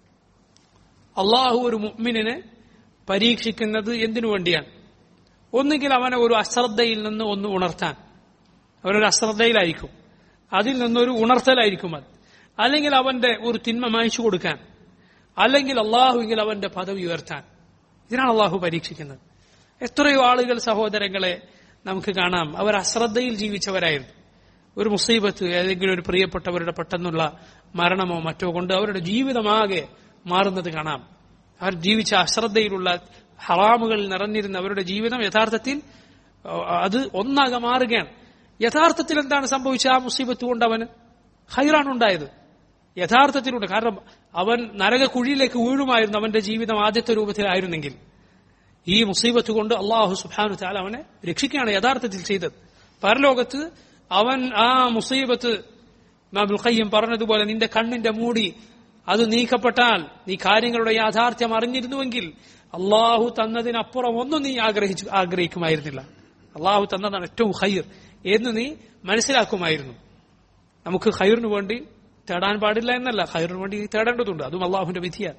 അള്ളാഹു ഒരു മുഅ്മിനിനെ പരീക്ഷിക്കുന്നത് എന്തിനു വേണ്ടിയാണ് ഒന്നുകിൽ അവനെ ഒരു അശ്രദ്ധയിൽ നിന്ന് ഒന്ന് ഉണർത്താൻ അവനൊരു അശ്രദ്ധയിലായിരിക്കും അതിൽ നിന്നൊരു ഉണർത്തലായിരിക്കും അത് അല്ലെങ്കിൽ അവന്റെ ഒരു തിന്മ മായ്ച്ചു കൊടുക്കാൻ അല്ലെങ്കിൽ അള്ളാഹുവെങ്കിൽ അവന്റെ പദവി ഉയർത്താൻ ഇതിനാണ് അള്ളാഹു പരീക്ഷിക്കുന്നത് എത്രയോ ആളുകൾ സഹോദരങ്ങളെ നമുക്ക് കാണാം അവർ അശ്രദ്ധയിൽ ജീവിച്ചവരായിരുന്നു ഒരു മുസീബത്ത് ഏതെങ്കിലും ഒരു പ്രിയപ്പെട്ടവരുടെ പെട്ടെന്നുള്ള മരണമോ മറ്റോ കൊണ്ട് അവരുടെ ജീവിതമാകെ മാറുന്നത് കാണാം അവർ ജീവിച്ച അശ്രദ്ധയിലുള്ള ഹറാമുകൾ നിറഞ്ഞിരുന്ന അവരുടെ ജീവിതം യഥാർത്ഥത്തിൽ അത് ഒന്നാകെ മാറുകയാണ് യഥാർത്ഥത്തിൽ എന്താണ് സംഭവിച്ച ആ മുസീബത്ത് കൊണ്ട് അവന് ഹൈറാണ് ഉണ്ടായത് യഥാർത്ഥത്തിലുണ്ട് കാരണം അവൻ നരക കുഴിയിലേക്ക് വീഴുമായിരുന്നു അവന്റെ ജീവിതം ആദ്യത്തെ രൂപത്തിലായിരുന്നെങ്കിൽ ഈ മുസീബത്ത് കൊണ്ട് അള്ളാഹു സുബാനു താല അവനെ രക്ഷിക്കുകയാണ് യഥാർത്ഥത്തിൽ ചെയ്തത് പരലോകത്ത് അവൻ ആ മുസീബത്ത് മാബുൽ ഖയ്യം പറഞ്ഞതുപോലെ നിന്റെ കണ്ണിന്റെ മൂടി അത് നീക്കപ്പെട്ടാൽ നീ കാര്യങ്ങളുടെ യാഥാർത്ഥ്യം അറിഞ്ഞിരുന്നുവെങ്കിൽ അള്ളാഹു തന്നതിനപ്പുറം ഒന്നും നീ ആഗ്രഹിച്ചു ആഗ്രഹിക്കുമായിരുന്നില്ല അള്ളാഹു തന്നതാണ് ഏറ്റവും ഹൈർ എന്ന് നീ മനസ്സിലാക്കുമായിരുന്നു നമുക്ക് ഹൈറിന് വേണ്ടി തേടാൻ പാടില്ല എന്നല്ല ഹൈറിന് വേണ്ടി തേടേണ്ടതുണ്ട് അതും അള്ളാഹുവിന്റെ വിധിയാണ്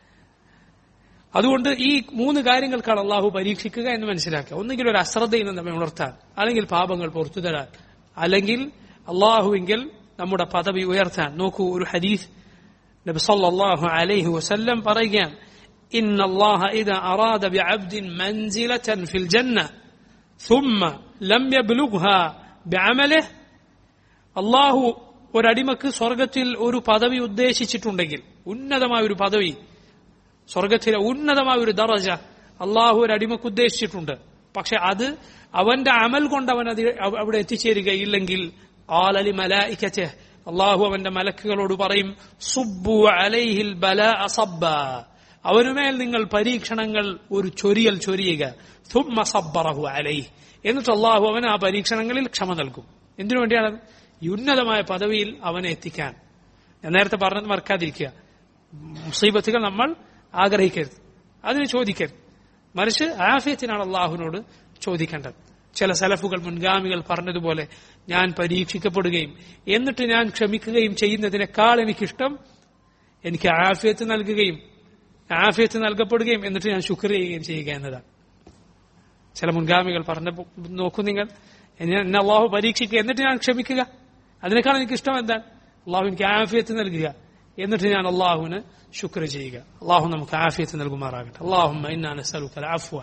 അതുകൊണ്ട് ഈ മൂന്ന് കാര്യങ്ങൾക്കാണ് അള്ളാഹു പരീക്ഷിക്കുക എന്ന് മനസ്സിലാക്കുക ഒന്നുകിൽ ഒരു അശ്രദ്ധയിൽ നിന്ന് നമ്മെ ഉണർത്താൻ അല്ലെങ്കിൽ പാപങ്ങൾ പുറത്തു തരാൻ അല്ലെങ്കിൽ അള്ളാഹുവെങ്കിൽ നമ്മുടെ പദവി ഉയർത്താൻ നോക്കൂ ഒരു ഹദീസ് നബി സല്ലല്ലാഹു അലൈഹി വസല്ലം പറയുകയാണ് إن الله إذا أراد بعبد منزلة في الجنة ثم لم يبلغها بعمله അള്ളാഹു ഒരടിമക്ക് സ്വർഗത്തിൽ ഒരു പദവി ഉദ്ദേശിച്ചിട്ടുണ്ടെങ്കിൽ ഉന്നതമായ ഒരു പദവി സ്വർഗത്തിലെ ഉന്നതമായ ഒരു ദറജ അള്ളാഹു ഒരു അടിമക്ക് ഉദ്ദേശിച്ചിട്ടുണ്ട് പക്ഷെ അത് അവന്റെ അമൽ കൊണ്ട് അവൻ അത് അവിടെ എത്തിച്ചേരുകയില്ലെങ്കിൽ ആലലി മലായിക്കത്തെ അള്ളാഹു അവന്റെ മലക്കുകളോട് പറയും സുബ്ബു അലൈഹിൽ ബല അസബ്ബ അവനുമേൽ നിങ്ങൾ പരീക്ഷണങ്ങൾ ഒരു ചൊരിയൽ ചൊരിയുക സുമ്മ സബ്ബറഹു അലൈഹ് എന്നിട്ട് അള്ളാഹു അവന് ആ പരീക്ഷണങ്ങളിൽ ക്ഷമ നൽകും എന്തിനു വേണ്ടിയാണ് ഈ ഉന്നതമായ പദവിയിൽ അവനെ എത്തിക്കാൻ ഞാൻ നേരത്തെ പറഞ്ഞത് മറക്കാതിരിക്കുക മുസീബത്തുകൾ നമ്മൾ ആഗ്രഹിക്കരുത് അതിന് ചോദിക്കരുത് മറിച്ച് ആഫിയത്തിനാണ് അള്ളാഹുവിനോട് ചോദിക്കേണ്ടത് ചില സലഫുകൾ മുൻഗാമികൾ പറഞ്ഞതുപോലെ ഞാൻ പരീക്ഷിക്കപ്പെടുകയും എന്നിട്ട് ഞാൻ ക്ഷമിക്കുകയും ചെയ്യുന്നതിനേക്കാൾ എനിക്കിഷ്ടം എനിക്ക് ആഫിയത്ത് നൽകുകയും ആഫിയത്ത് നൽകപ്പെടുകയും എന്നിട്ട് ഞാൻ ശുക്ർ ചെയ്യുകയും ചെയ്യുക എന്നതാണ് ചില മുൻഗാമികൾ പറഞ്ഞ നോക്കൂ നിങ്ങൾ എന്നെ എന്നെ അള്ളാഹു പരീക്ഷിക്കുക എന്നിട്ട് ഞാൻ ക്ഷമിക്കുക അതിനേക്കാൾ എനിക്ക് ഇഷ്ടം എന്താണ് അള്ളാഹു എനിക്ക് ആഫിയത്ത് നൽകുക എന്നിട്ട് ഞാൻ അള്ളാഹുവിന് ശുക്ർ ചെയ്യുക അള്ളാഹു നമുക്ക് ആഫിയത്ത് നൽകുമാറാകട്ടെ അള്ളാഹു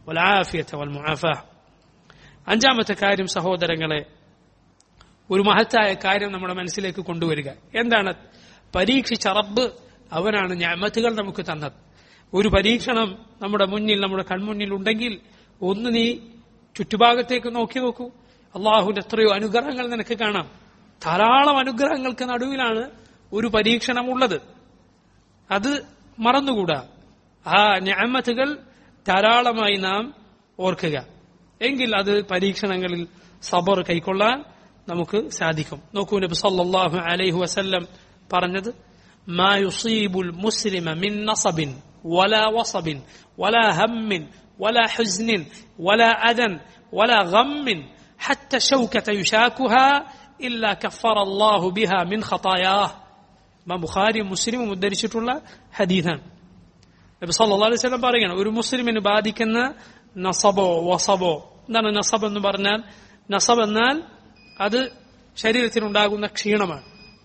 അഞ്ചാമത്തെ കാര്യം സഹോദരങ്ങളെ ഒരു മഹത്തായ കാര്യം നമ്മുടെ മനസ്സിലേക്ക് കൊണ്ടുവരിക എന്താണ് പരീക്ഷിച്ച റബ്ബ് അവനാണ് ഞാമത്തുകൾ നമുക്ക് തന്നത് ഒരു പരീക്ഷണം നമ്മുടെ മുന്നിൽ നമ്മുടെ കൺമുന്നിൽ ഉണ്ടെങ്കിൽ ഒന്ന് നീ ചുറ്റുഭാഗത്തേക്ക് നോക്കി നോക്കൂ അള്ളാഹുവിന്റെ എത്രയോ അനുഗ്രഹങ്ങൾ നിനക്ക് കാണാം ധാരാളം അനുഗ്രഹങ്ങൾക്ക് നടുവിലാണ് ഒരു പരീക്ഷണം ഉള്ളത് അത് മറന്നുകൂടാ ആ ഞാമത്തുകൾ ധാരാളമായി നാം ഓർക്കുക എങ്കിൽ അത് പരീക്ഷണങ്ങളിൽ സബർ കൈക്കൊള്ളാൻ നമുക്ക് സാധിക്കും നോക്കൂ നബി സല്ലല്ലാഹു അലൈഹി വസല്ലം പറഞ്ഞത് ما يصيب المسلم من نصب ولا وصب ولا هم ولا حزن ولا أذى ولا غم حتى شوكة يشاكها إلا كفر الله بها من خطاياه ما ബുഖാരി മുസ്ലിം ഉദ്ധരിച്ചിട്ടുള്ള ഹദീഥാണ് നബി സല്ലല്ലാഹു അലൈഹി വസല്ലം പറയുകയാണ് ഒരു മുസ്ലിമിന് ബാധിക്കുന്ന നസബോ വസബോ എന്താണ് നസബ് എന്ന് പറഞ്ഞാൽ നസബ് എന്നാൽ അത് ശരീരത്തിനുണ്ടാകുന്ന ക്ഷീണമാണ്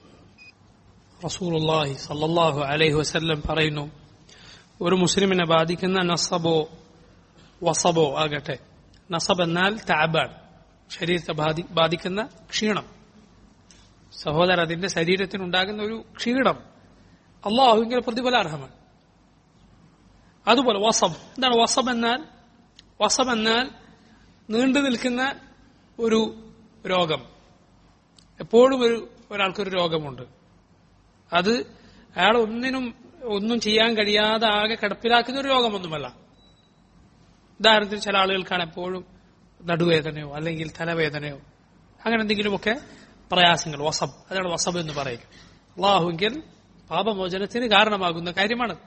റസൂലുള്ളാഹി സല്ലല്ലാഹു അലൈഹി വസല്ലം പറയുന്നു ഒരു മുസ്ലിമിനെ ബാധിക്കുന്ന നസബോ വസബോ ആകട്ടെ നസബ് എന്നാൽ താബാണ് ശരീരത്തെ ബാധി- ബാധിക്കുന്ന ക്ഷീണം സഹോദരൻ അതിന്റെ ശരീരത്തിനുണ്ടാകുന്ന ഒരു ക്ഷീണം അള്ളാഹു ഇങ്ങനെ പ്രതിഫലാർഹമാണ് അതുപോലെ വസബ് എന്താണ് വസബ് എന്നാൽ വസബ് എന്നാൽ നീണ്ടു നിൽക്കുന്ന ഒരു രോഗം എപ്പോഴും ഒരു ഒരാൾക്കൊരു രോഗമുണ്ട് അത് അയാൾ ഒന്നിനും ഒന്നും ചെയ്യാൻ കഴിയാതെ ആകെ കിടപ്പിലാക്കുന്ന ഒരു രോഗമൊന്നുമല്ല ഉദാഹരണത്തിന് ചില ആളുകൾക്കാണ് എപ്പോഴും നടുവേദനയോ അല്ലെങ്കിൽ തലവേദനയോ അങ്ങനെ എന്തെങ്കിലുമൊക്കെ പ്രയാസങ്ങൾ വസബ് അതാണ് വസബ് എന്ന് പറയുക അള്ളാഹുവിൽ പാപമോചനത്തിന് കാരണമാകുന്ന കാര്യമാണ്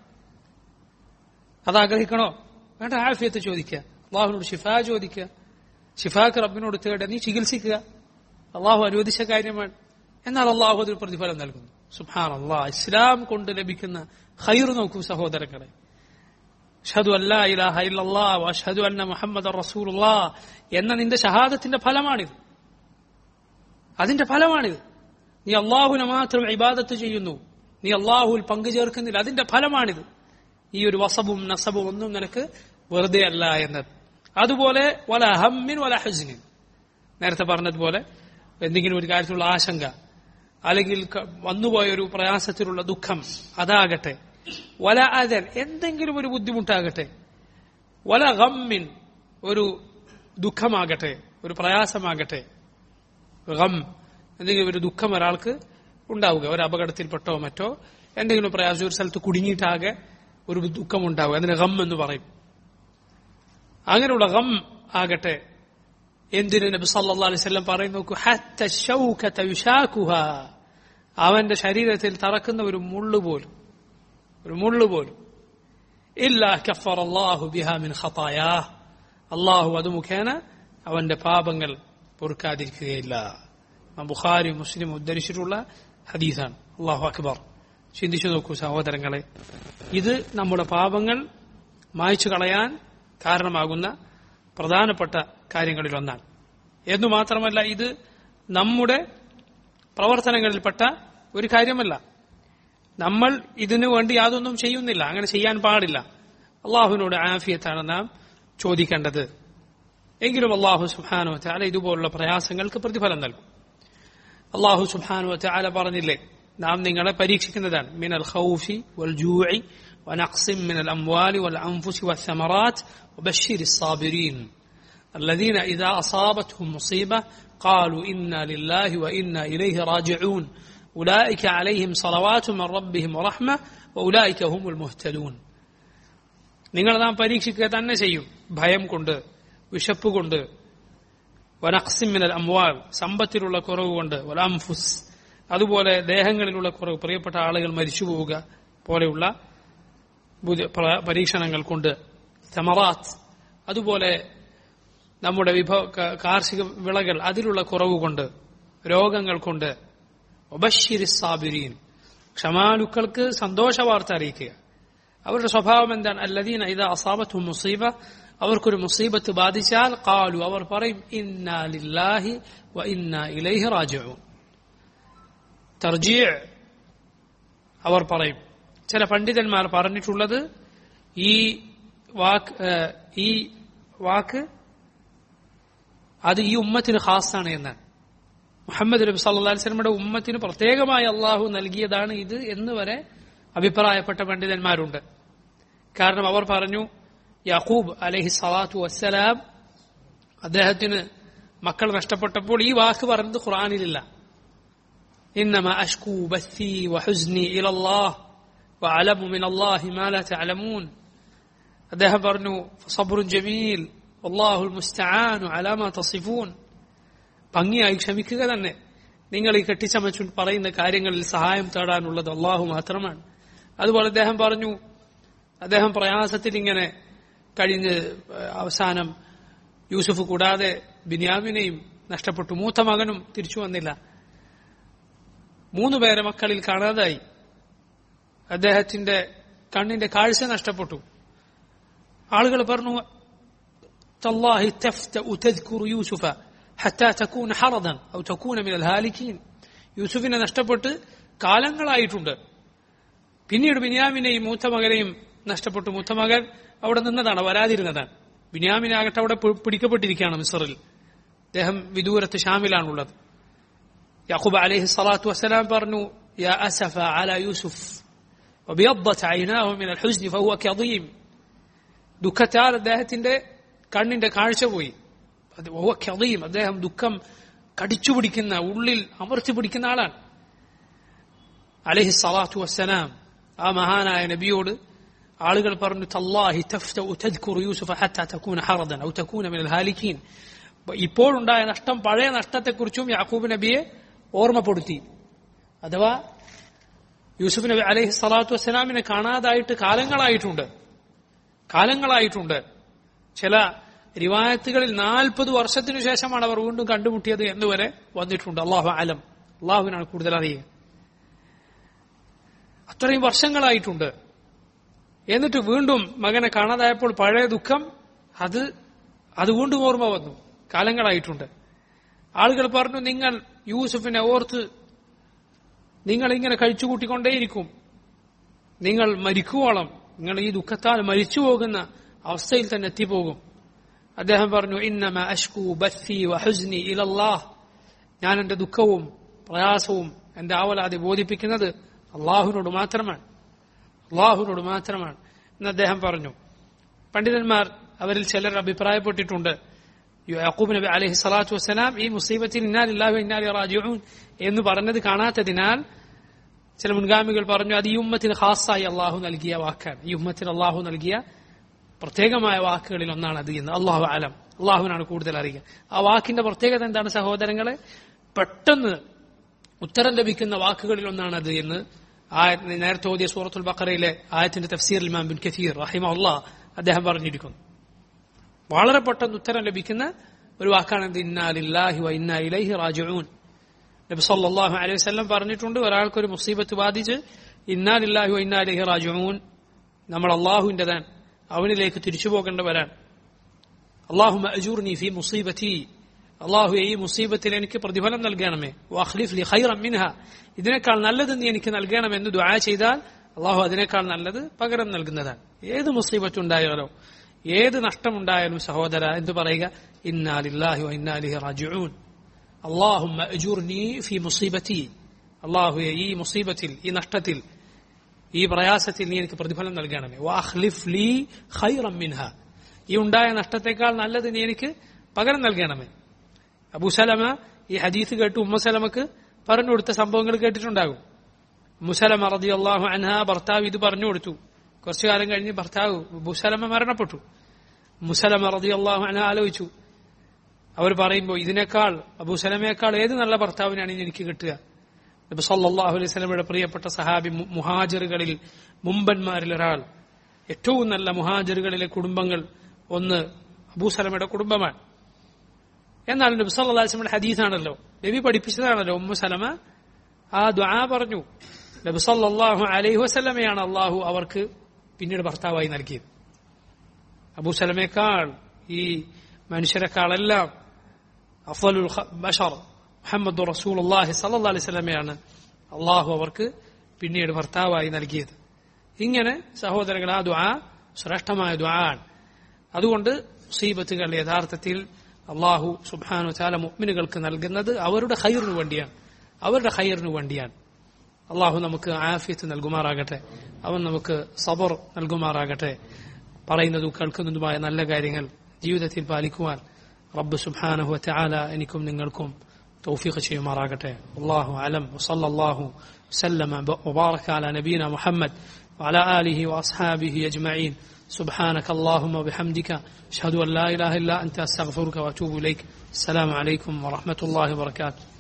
അത് ആഗ്രഹിക്കണോ വേണ്ട ആഫിയത്ത് ചോദിക്കുക അള്ളാഹുവിനോട് ഷിഫ ചോദിക്കുക ഷിഫാക്ക് റബ്ബിനോട് തേടുക നീ ചികിത്സിക്കുക അള്ളാഹു അനുവദിച്ച കാര്യമാണ് എന്നാൽ അള്ളാഹു അതിന് പ്രതിഫലം നൽകുന്നു സുഹാൻ അള്ളാഹ് ഇസ്ലാം കൊണ്ട് ലഭിക്കുന്ന ഖൈർ നോക്കൂ സഹോദരങ്ങളെ ഷഹദു അല്ലാ ഇലാഹ ഇല്ലല്ലാ വഷഹദു അന്ന മുഹമ്മദ് റസൂലുള്ളാ എന്ന നിന്റെ ഷഹാദത്തിന്റെ ഫലമാണിത് അതിന്റെ ഫലമാണിത് നീ അള്ളാഹുവിനെ മാത്രം ഇബാദത്ത് ചെയ്യുന്നു നീ അള്ളാഹുവിൽ പങ്കു ചേർക്കുന്നില്ല അതിന്റെ ഫലമാണിത് ഈ ഒരു വസബും നസബും ഒന്നും നിനക്ക് വെറുതെ അല്ല എന്നത് അതുപോലെ വല ഹമ്മിൻ വല ഹസ്നിൻ നേരത്തെ പറഞ്ഞതുപോലെ എന്തെങ്കിലും ഒരു കാര്യത്തിലുള്ള ആശങ്ക അല്ലെങ്കിൽ ക- വന്നുപോയ ഒരു പ്രയാസത്തിലുള്ള ദുഃഖം അതാകട്ടെ വല അതൻ എന്തെങ്കിലും ഒരു ബുദ്ധിമുട്ടാകട്ടെ വല ഗമ്മിൻ ഒരു ദുഃഖമാകട്ടെ ഒരു പ്രയാസമാകട്ടെ ഗം എന്തെങ്കിലും ഒരു ദുഃഖം ഒരാൾക്ക് ഉണ്ടാവുക ഒരു അപകടത്തിൽപ്പെട്ടോ മറ്റോ എന്തെങ്കിലും പ്രയാസം ഒരു സ്ഥലത്ത് കുടുങ്ങിയിട്ടാകെ ഒരു ദുഃഖം ഉണ്ടാവുക അതിന് ഗം എന്ന് പറയും അങ്ങനെയുള്ള ഗം ആകട്ടെ എന്തിന് നബി സല്ലല്ലാഹു അലൈഹി വസല്ലം പറയും നോക്കൂ ഹത്ത ശൗകത യുശാകുഹ അവന്റെ ശരീരത്തിൽ തറക്കുന്ന ഒരു മുള്ളു പോലും ഒരു മുള്ളു പോലും ഇല്ല കഫർ അള്ളാഹു ബിഹ മിൻ ഖതായാ അള്ളാഹു അത് മുഖേന അവന്റെ പാപങ്ങൾ പൊറുക്കാതിരിക്കുകയില്ല ഇമാം ബുഖാരി മുസ്ലിം ഉദ്ധരിച്ചിട്ടുള്ള ഹദീസാണ് അള്ളാഹു അക്ബർ ചിന്തിച്ചു നോക്കൂ സഹോദരങ്ങളെ ഇത് നമ്മുടെ പാപങ്ങൾ മായ്ച്ചു കളയാൻ കാരണമാകുന്ന പ്രധാനപ്പെട്ട കാര്യങ്ങളിലൊന്നാണ് എന്നു മാത്രമല്ല ഇത് നമ്മുടെ പ്രവർത്തനങ്ങളിൽപ്പെട്ട ഒരു കാര്യമല്ല നമ്മൾ ഇതിനു വേണ്ടി യാതൊന്നും ചെയ്യുന്നില്ല അങ്ങനെ ചെയ്യാൻ പാടില്ല അള്ളാഹുവിനോട് ആഫിയത്താണ് നാം ചോദിക്കേണ്ടത് എങ്കിലും അള്ളാഹു സുബാനു ചാല ഇതുപോലുള്ള പ്രയാസങ്ങൾക്ക് പ്രതിഫലം നൽകും അള്ളാഹു സുബാനു ചാല പറഞ്ഞില്ലേ നാം നിങ്ങളെ പരീക്ഷിക്കുന്നതാണ് മിനൽ ഖൗഫി വൽ ജൂഇ ونقص من الأموال والأنفس والثمرات وبشر الصابرين الذين إذا أصابتهم مصيبة قالوا إنا لله وإنا إليه راجعون أولئك عليهم صلوات من ربهم ورحمة وأولئك هم المهتدون നിങ്ങൾ നാം പരീക്ഷിക്കുക തന്നെ ചെയ്യും ഭയം കൊണ്ട് വിശപ്പ് കൊണ്ട് വനക്സിമിനൽ അംവാൽ സമ്പത്തിലുള്ള കുറവ് കൊണ്ട് വലാംഫുസ് അതുപോലെ ദേഹങ്ങളിലുള്ള കുറവ് പ്രിയപ്പെട്ട ആളുകൾ മരിച്ചു പോവുക പോലെയുള്ള ബുദ്ധ- പ്ര- പരീക്ഷണങ്ങൾ കൊണ്ട് തമറാത്ത് അതുപോലെ നമ്മുടെ വിഭവ ക- കാർഷിക വിളകൾ അതിലുള്ള കുറവ് കൊണ്ട് രോഗങ്ങൾ കൊണ്ട് ഒബഷിരി സാബിരീൻ ക്ഷമാലുക്കൾക്ക് സന്തോഷ വാർത്ത അറിയിക്കുക അവരുടെ സ്വഭാവം എന്താണ് അല്ലദീന ഇത് അസാബത്തു മുസീബ അവർക്കൊരു മുസീബത്ത് ബാധിച്ചാൽ കാലു അവർ പറയും ഇന്നാ ലില്ലാഹി വ ഇന്നാ ഇലൈഹി റാജിഊൻ തർജീ അവർ പറയും ചില പണ്ഡിതന്മാർ പറഞ്ഞിട്ടുള്ളത് ഈ വാക്ക് ഏഹ്, ഈ വാക്ക് അത് ഈ ഉമ്മത്തിന് ഖാസാണ് എന്നാണ് മുഹമ്മദ് നബി സല്ലല്ലാഹു അലൈഹി വസല്ലമയുടെ ഉമ്മത്തിന് പ്രത്യേകമായി അള്ളാഹു നൽകിയതാണ് ഇത് എന്ന് വരെ അഭിപ്രായപ്പെട്ട പണ്ഡിതന്മാരുണ്ട് കാരണം അവർ പറഞ്ഞു യാക്കൂബ് അലൈഹി സ്വലാത്തു വസ്സലാം അദ്ദേഹത്തിന് മക്കൾ നഷ്ടപ്പെട്ടപ്പോൾ ഈ വാക്ക് പറഞ്ഞത് ഖുർആനിലില്ല إنما أشكو بثي وحزني إلى الله وأعلم من الله ما لا تعلمون അദ്ദേഹം പറഞ്ഞു صبر جميل والله المستعان على ما تصفون ഭംഗിയായി ക്ഷമിക്കുക തന്നെ നിങ്ങൾ ഈ കെട്ടിച്ചമച്ചു പറയുന്ന കാര്യങ്ങളിൽ സഹായം തേടാനുള്ളത് അള്ളാഹു മാത്രമാണ് അതുപോലെ അദ്ദേഹം പറഞ്ഞു അദ്ദേഹം പ്രയാസത്തിൽ ഇങ്ങനെ കഴിഞ്ഞ് ഏഹ്, അവസാനം യൂസുഫ് കൂടാതെ ബിന്യാമിനെയും നഷ്ടപ്പെട്ടു മൂത്ത മകനും തിരിച്ചു വന്നില്ല മൂന്ന് പേരെ മക്കളിൽ കാണാതായി അദ്ദേഹത്തിന്റെ കണ്ണിന്റെ കാഴ്ച നഷ്ടപ്പെട്ടു ആളുകൾ പറഞ്ഞു تالله تفتأ تذكر يوسف حتى تكون حرضا أو تكون من الهالكين യൂസുഫിനെ നഷ്ടപ്പെട്ട് കാലങ്ങളായിട്ടുണ്ട് പിന്നീട് ബിന്യാമിനെയും മൂത്ത മകനെയും നഷ്ടപ്പെട്ടു മൂത്ത മകൻ അവിടെ നിന്നതാണ് വരാതിരുന്നതാണ് ബിന്യാമിനാകട്ടെ അവിടെ പി- പിടിക്കപ്പെട്ടിരിക്കുകയാണ് മിസറിൽ അദ്ദേഹം വിദൂരത്ത് ഷാമിലാണുള്ളത് യാക്കൂബ് അലൈഹി സ്വലാത്തു വസ്സലാം പറഞ്ഞു യാ അസഫ അല യൂസുഫ് وبيضت عيناه من الحزن فهو كظيم ദുഃഖത്താൽ അദ്ദേഹത്തിന്റെ കണ്ണിന്റെ കാഴ്ച പോയി അത് വഹുവ കദീം അദ്ദേഹം ദുഃഖം കടിച്ചു പിടിക്കുന്ന ഉള്ളിൽ അമർത്തി പിടിക്കുന്ന ആളാണ് അലഹി സ്വലാത്തു വസ്സലാം ആ മഹാനായ നബിയോട് ആളുകൾ പറഞ്ഞു തല്ലാഹി തഫ്തഉ തദ്കുറു യൂസുഫ ഹത്താ തകൂന ഹറദൻ ഔ തകൂന മിനൽ ഹാലിക്കീൻ ഇപ്പോഴുണ്ടായ നഷ്ടം പഴയ നഷ്ടത്തെക്കുറിച്ചും യാക്കൂബ് നബിയെ ഓർമ്മപ്പെടുത്തി അഥവാ യൂസുഫ് നബി അലൈഹി സ്വലാത്തു വസ്സലാമിനെ കാണാതായിട്ട് കാലങ്ങളായിട്ടുണ്ട് കാലങ്ങളായിട്ടുണ്ട് ചില റിവായത്തുകളിൽ നാൽപ്പത് വർഷത്തിനു ശേഷമാണ് അവർ വീണ്ടും കണ്ടുമുട്ടിയത് എന്നുവരെ വന്നിട്ടുണ്ട് അള്ളാഹു അലം അള്ളാഹുവിനാണ് കൂടുതൽ അറിയുക അത്രയും വർഷങ്ങളായിട്ടുണ്ട് എന്നിട്ട് വീണ്ടും മകനെ കാണാതായപ്പോൾ പഴയ ദുഃഖം അത് അത് വീണ്ടും ഓർമ്മ വന്നു കാലങ്ങളായിട്ടുണ്ട് ആളുകൾ പറഞ്ഞു നിങ്ങൾ യൂസുഫിനെ ഓർത്ത് നിങ്ങൾ ഇങ്ങനെ കഴിച്ചുകൂട്ടിക്കൊണ്ടേയിരിക്കും നിങ്ങൾ മരിക്കുവോളം നിങ്ങൾ ഈ ദുഃഖത്താൽ മരിച്ചു പോകുന്ന അവസ്ഥയിൽ തന്നെ എത്തിപ്പോകും അദ്ദേഹം പറഞ്ഞു ഇന്നമ അഷ്കു ബസ്സി വഹുസ്നി ഇലല്ലാഹ് ഞാൻ എന്റെ ദുഃഖവും പ്രയാസവും എന്റെ ആവലാതെ ബോധിപ്പിക്കുന്നത് അള്ളാഹുവിനോട് മാത്രമാണ് അള്ളാഹുവിനോട് മാത്രമാണ് എന്ന് അദ്ദേഹം പറഞ്ഞു പണ്ഡിതന്മാർ അവരിൽ ചിലർ അഭിപ്രായപ്പെട്ടിട്ടുണ്ട് യാക്കൂബ് നബി അലൈഹി സ്വലാത്തു വസ്സലാം ഈ മുസീബത്തിൽ ഇന്നാലില്ലാഹു ഇന്നാലി റാജിഊൻ എന്ന് പറഞ്ഞത് കാണാത്തതിനാൽ ചില മുൻഗാമികൾ പറഞ്ഞു അത് ഈ ഉമ്മത്തിന് ഖാസായി അള്ളാഹു നൽകിയ വാക്കാണ് ഈ ഉമ്മത്തിന് അള്ളാഹു നൽകിയ പ്രത്യേകമായ വാക്കുകളിൽ ഒന്നാണ് അത് എന്ന് അള്ളാഹു അലം അള്ളാഹുവിനാണ് കൂടുതൽ അറിയുക ആ വാക്കിന്റെ പ്രത്യേകത എന്താണ് സഹോദരങ്ങളെ പെട്ടെന്ന് ഉത്തരം ലഭിക്കുന്ന വാക്കുകളിൽ ഒന്നാണ് അത് എന്ന് ആയ- നേരത്തെ ഓതിയ സൂറത്തുൽ ബക്കറയിലെ ആയത്തിന്റെ തഫ്സീർ ഇമാം ബിൻ കഥീർ റഹിമ അള്ളാഹ് അദ്ദേഹം പറഞ്ഞിരിക്കുന്നു വളരെ പെട്ടെന്ന് ഉത്തരം ലഭിക്കുന്ന ഒരു വാക്കാണ് എന്ത് ഇന്നാലില്ലാഹി വ ഇന്നാ ഇലൈഹി റാജിഊൻ നബി സല്ലല്ലാഹു അലൈഹി വസല്ലം പറഞ്ഞിട്ടുണ്ട് ഒരാൾക്കൊരു മുസീബത്ത് ബാധിച്ച് ഇന്നാലില്ലാഹി വ ഇന്നാ ഇലൈഹി റാജിഊൻ നമ്മൾ അള്ളാഹുവിൻ്റെതാണ് അവനിലേക്ക് തിരിച്ചു പോകേണ്ടവരാണ് അള്ളാഹു അജൂർനി ഫി മുസീബത്തി അള്ളാഹു ഈ മുസീബത്തിൽ എനിക്ക് പ്രതിഫലം നൽകണമേ വഖ്ലിഫ് ലി ഖൈറൻ മിൻഹ ഇതിനേക്കാൾ നല്ലത് നീ എനിക്ക് നൽകണമെന്ന് ദുആ ചെയ്താൽ അള്ളാഹു അതിനേക്കാൾ നല്ലത് പകരം നൽകുന്നതാണ് ഏത് മുസീബത്ത് ഉണ്ടായാലോ ഏത് നഷ്ടമുണ്ടായാലും സഹോദര എന്ന് പറയുക ഇന്നാലില്ലാഹി വ ഇന്നാലിഹി റാജിഊൻ അള്ളാഹുമ്മ അജൂർനി ഫി മുസീബത്തി അള്ളാഹു ഈ മുസീബത്തിൽ ഈ നഷ്ടത്തിൽ ഈ പ്രയാസത്തിൽ നീ എനിക്ക് പ്രതിഫലം നൽകണമേ വാഹ്ലിഫ് ലീ ഖൈറം മിൻഹ ഈ ഉണ്ടായ നഷ്ടത്തെക്കാൾ നല്ലത് നീ എനിക്ക് പകരം നൽകണമേ അബുസലമ ഈ ഹദീസ് കേട്ട് ഉമ്മസലമക്ക് പറഞ്ഞു കൊടുത്ത സംഭവങ്ങൾ കേട്ടിട്ടുണ്ടാകും മുസലമ റതി അള്ളാഹു അൻഹ ഭർത്താവ് ഇത് പറഞ്ഞു കൊടുത്തു കുറച്ചു കാലം കഴിഞ്ഞ് ഭർത്താവ് മുസലമ മരണപ്പെട്ടു മുസലമ റതി അള്ളാഹു അൻഹ ആലോചിച്ചു അവർ പറയുമ്പോൾ ഇതിനേക്കാൾ അബൂസലമയേക്കാൾ ഏത് നല്ല ഭർത്താവിനാണ് ഇനി എനിക്ക് കിട്ടുക നബി സല്ലല്ലാഹു അലൈഹി സ്വലമയുടെ പ്രിയപ്പെട്ട സഹാബി മു- മുഹാജിറുകളിൽ മുമ്പന്മാരിൽ ഒരാൾ ഏറ്റവും നല്ല മുഹാജറുകളിലെ കുടുംബങ്ങൾ ഒന്ന് അബൂസലമയുടെ കുടുംബമാണ് എന്നാൽ നബി സല്ലല്ലാഹു അലൈഹി വസല്ലമയുടെ ഹദീസാണല്ലോ നബി പഠിപ്പിച്ചതാണല്ലോ ഉമ്മു സലമ ആ ദുആ പറഞ്ഞു നബി സല്ലല്ലാഹു അലൈഹി വസല്ലമയാണ് അള്ളാഹു അവർക്ക് പിന്നീട് ഭർത്താവായി നൽകിയത് അബൂസലമേക്കാൾ ഈ മനുഷ്യരെക്കാളെല്ലാം അഫലുൽ ബഷർ മുഹമ്മദ് റസൂലുള്ളാഹി സല്ലല്ലാഹു അലൈഹി വസല്ലമയാണ് അള്ളാഹു അവർക്ക് പിന്നീട് ഭർത്താവായി നൽകിയത് ഇങ്ങനെ സഹോദരങ്ങൾ ആ ദുആ ശ്രേഷ്ഠമായ ദുആ ആണ് അതുകൊണ്ട് മുസീബത്തുകൾ യഥാർത്ഥത്തിൽ അള്ളാഹു സുബ്ഹാനു താല മുഅ്മിനുകൾക്ക് നൽകുന്നത് അവരുടെ ഖൈറിനു വേണ്ടിയാണ് അവരുടെ ഖൈറിനു വേണ്ടിയാണ് അള്ളാഹു നമുക്ക് ആഫിയത്ത് നൽകുമാറാകട്ടെ അവൻ നമുക്ക് സബർ നൽകുമാറാകട്ടെ പറയുന്നതും കേൾക്കുന്നതുമായ നല്ല കാര്യങ്ങൾ ജീവിതത്തിൽ പാലിക്കുവാൻ റബ്ബ് സുബ്ഹാനഹു വതആല എനിക്കും നിങ്ങൾക്കും തൗഫീഖ് ചെയ്യുമാറാകട്ടെ അള്ളാഹു അലം വസല്ലല്ലാഹു سلم وبارك على نبينا محمد وعلى آله وأصحابه أجمعين سبحانك اللهم وبحمدك أشهد أن لا إله إلا أنت أستغفرك وأتوب إليك السلام عليكم ورحمة الله وبركاته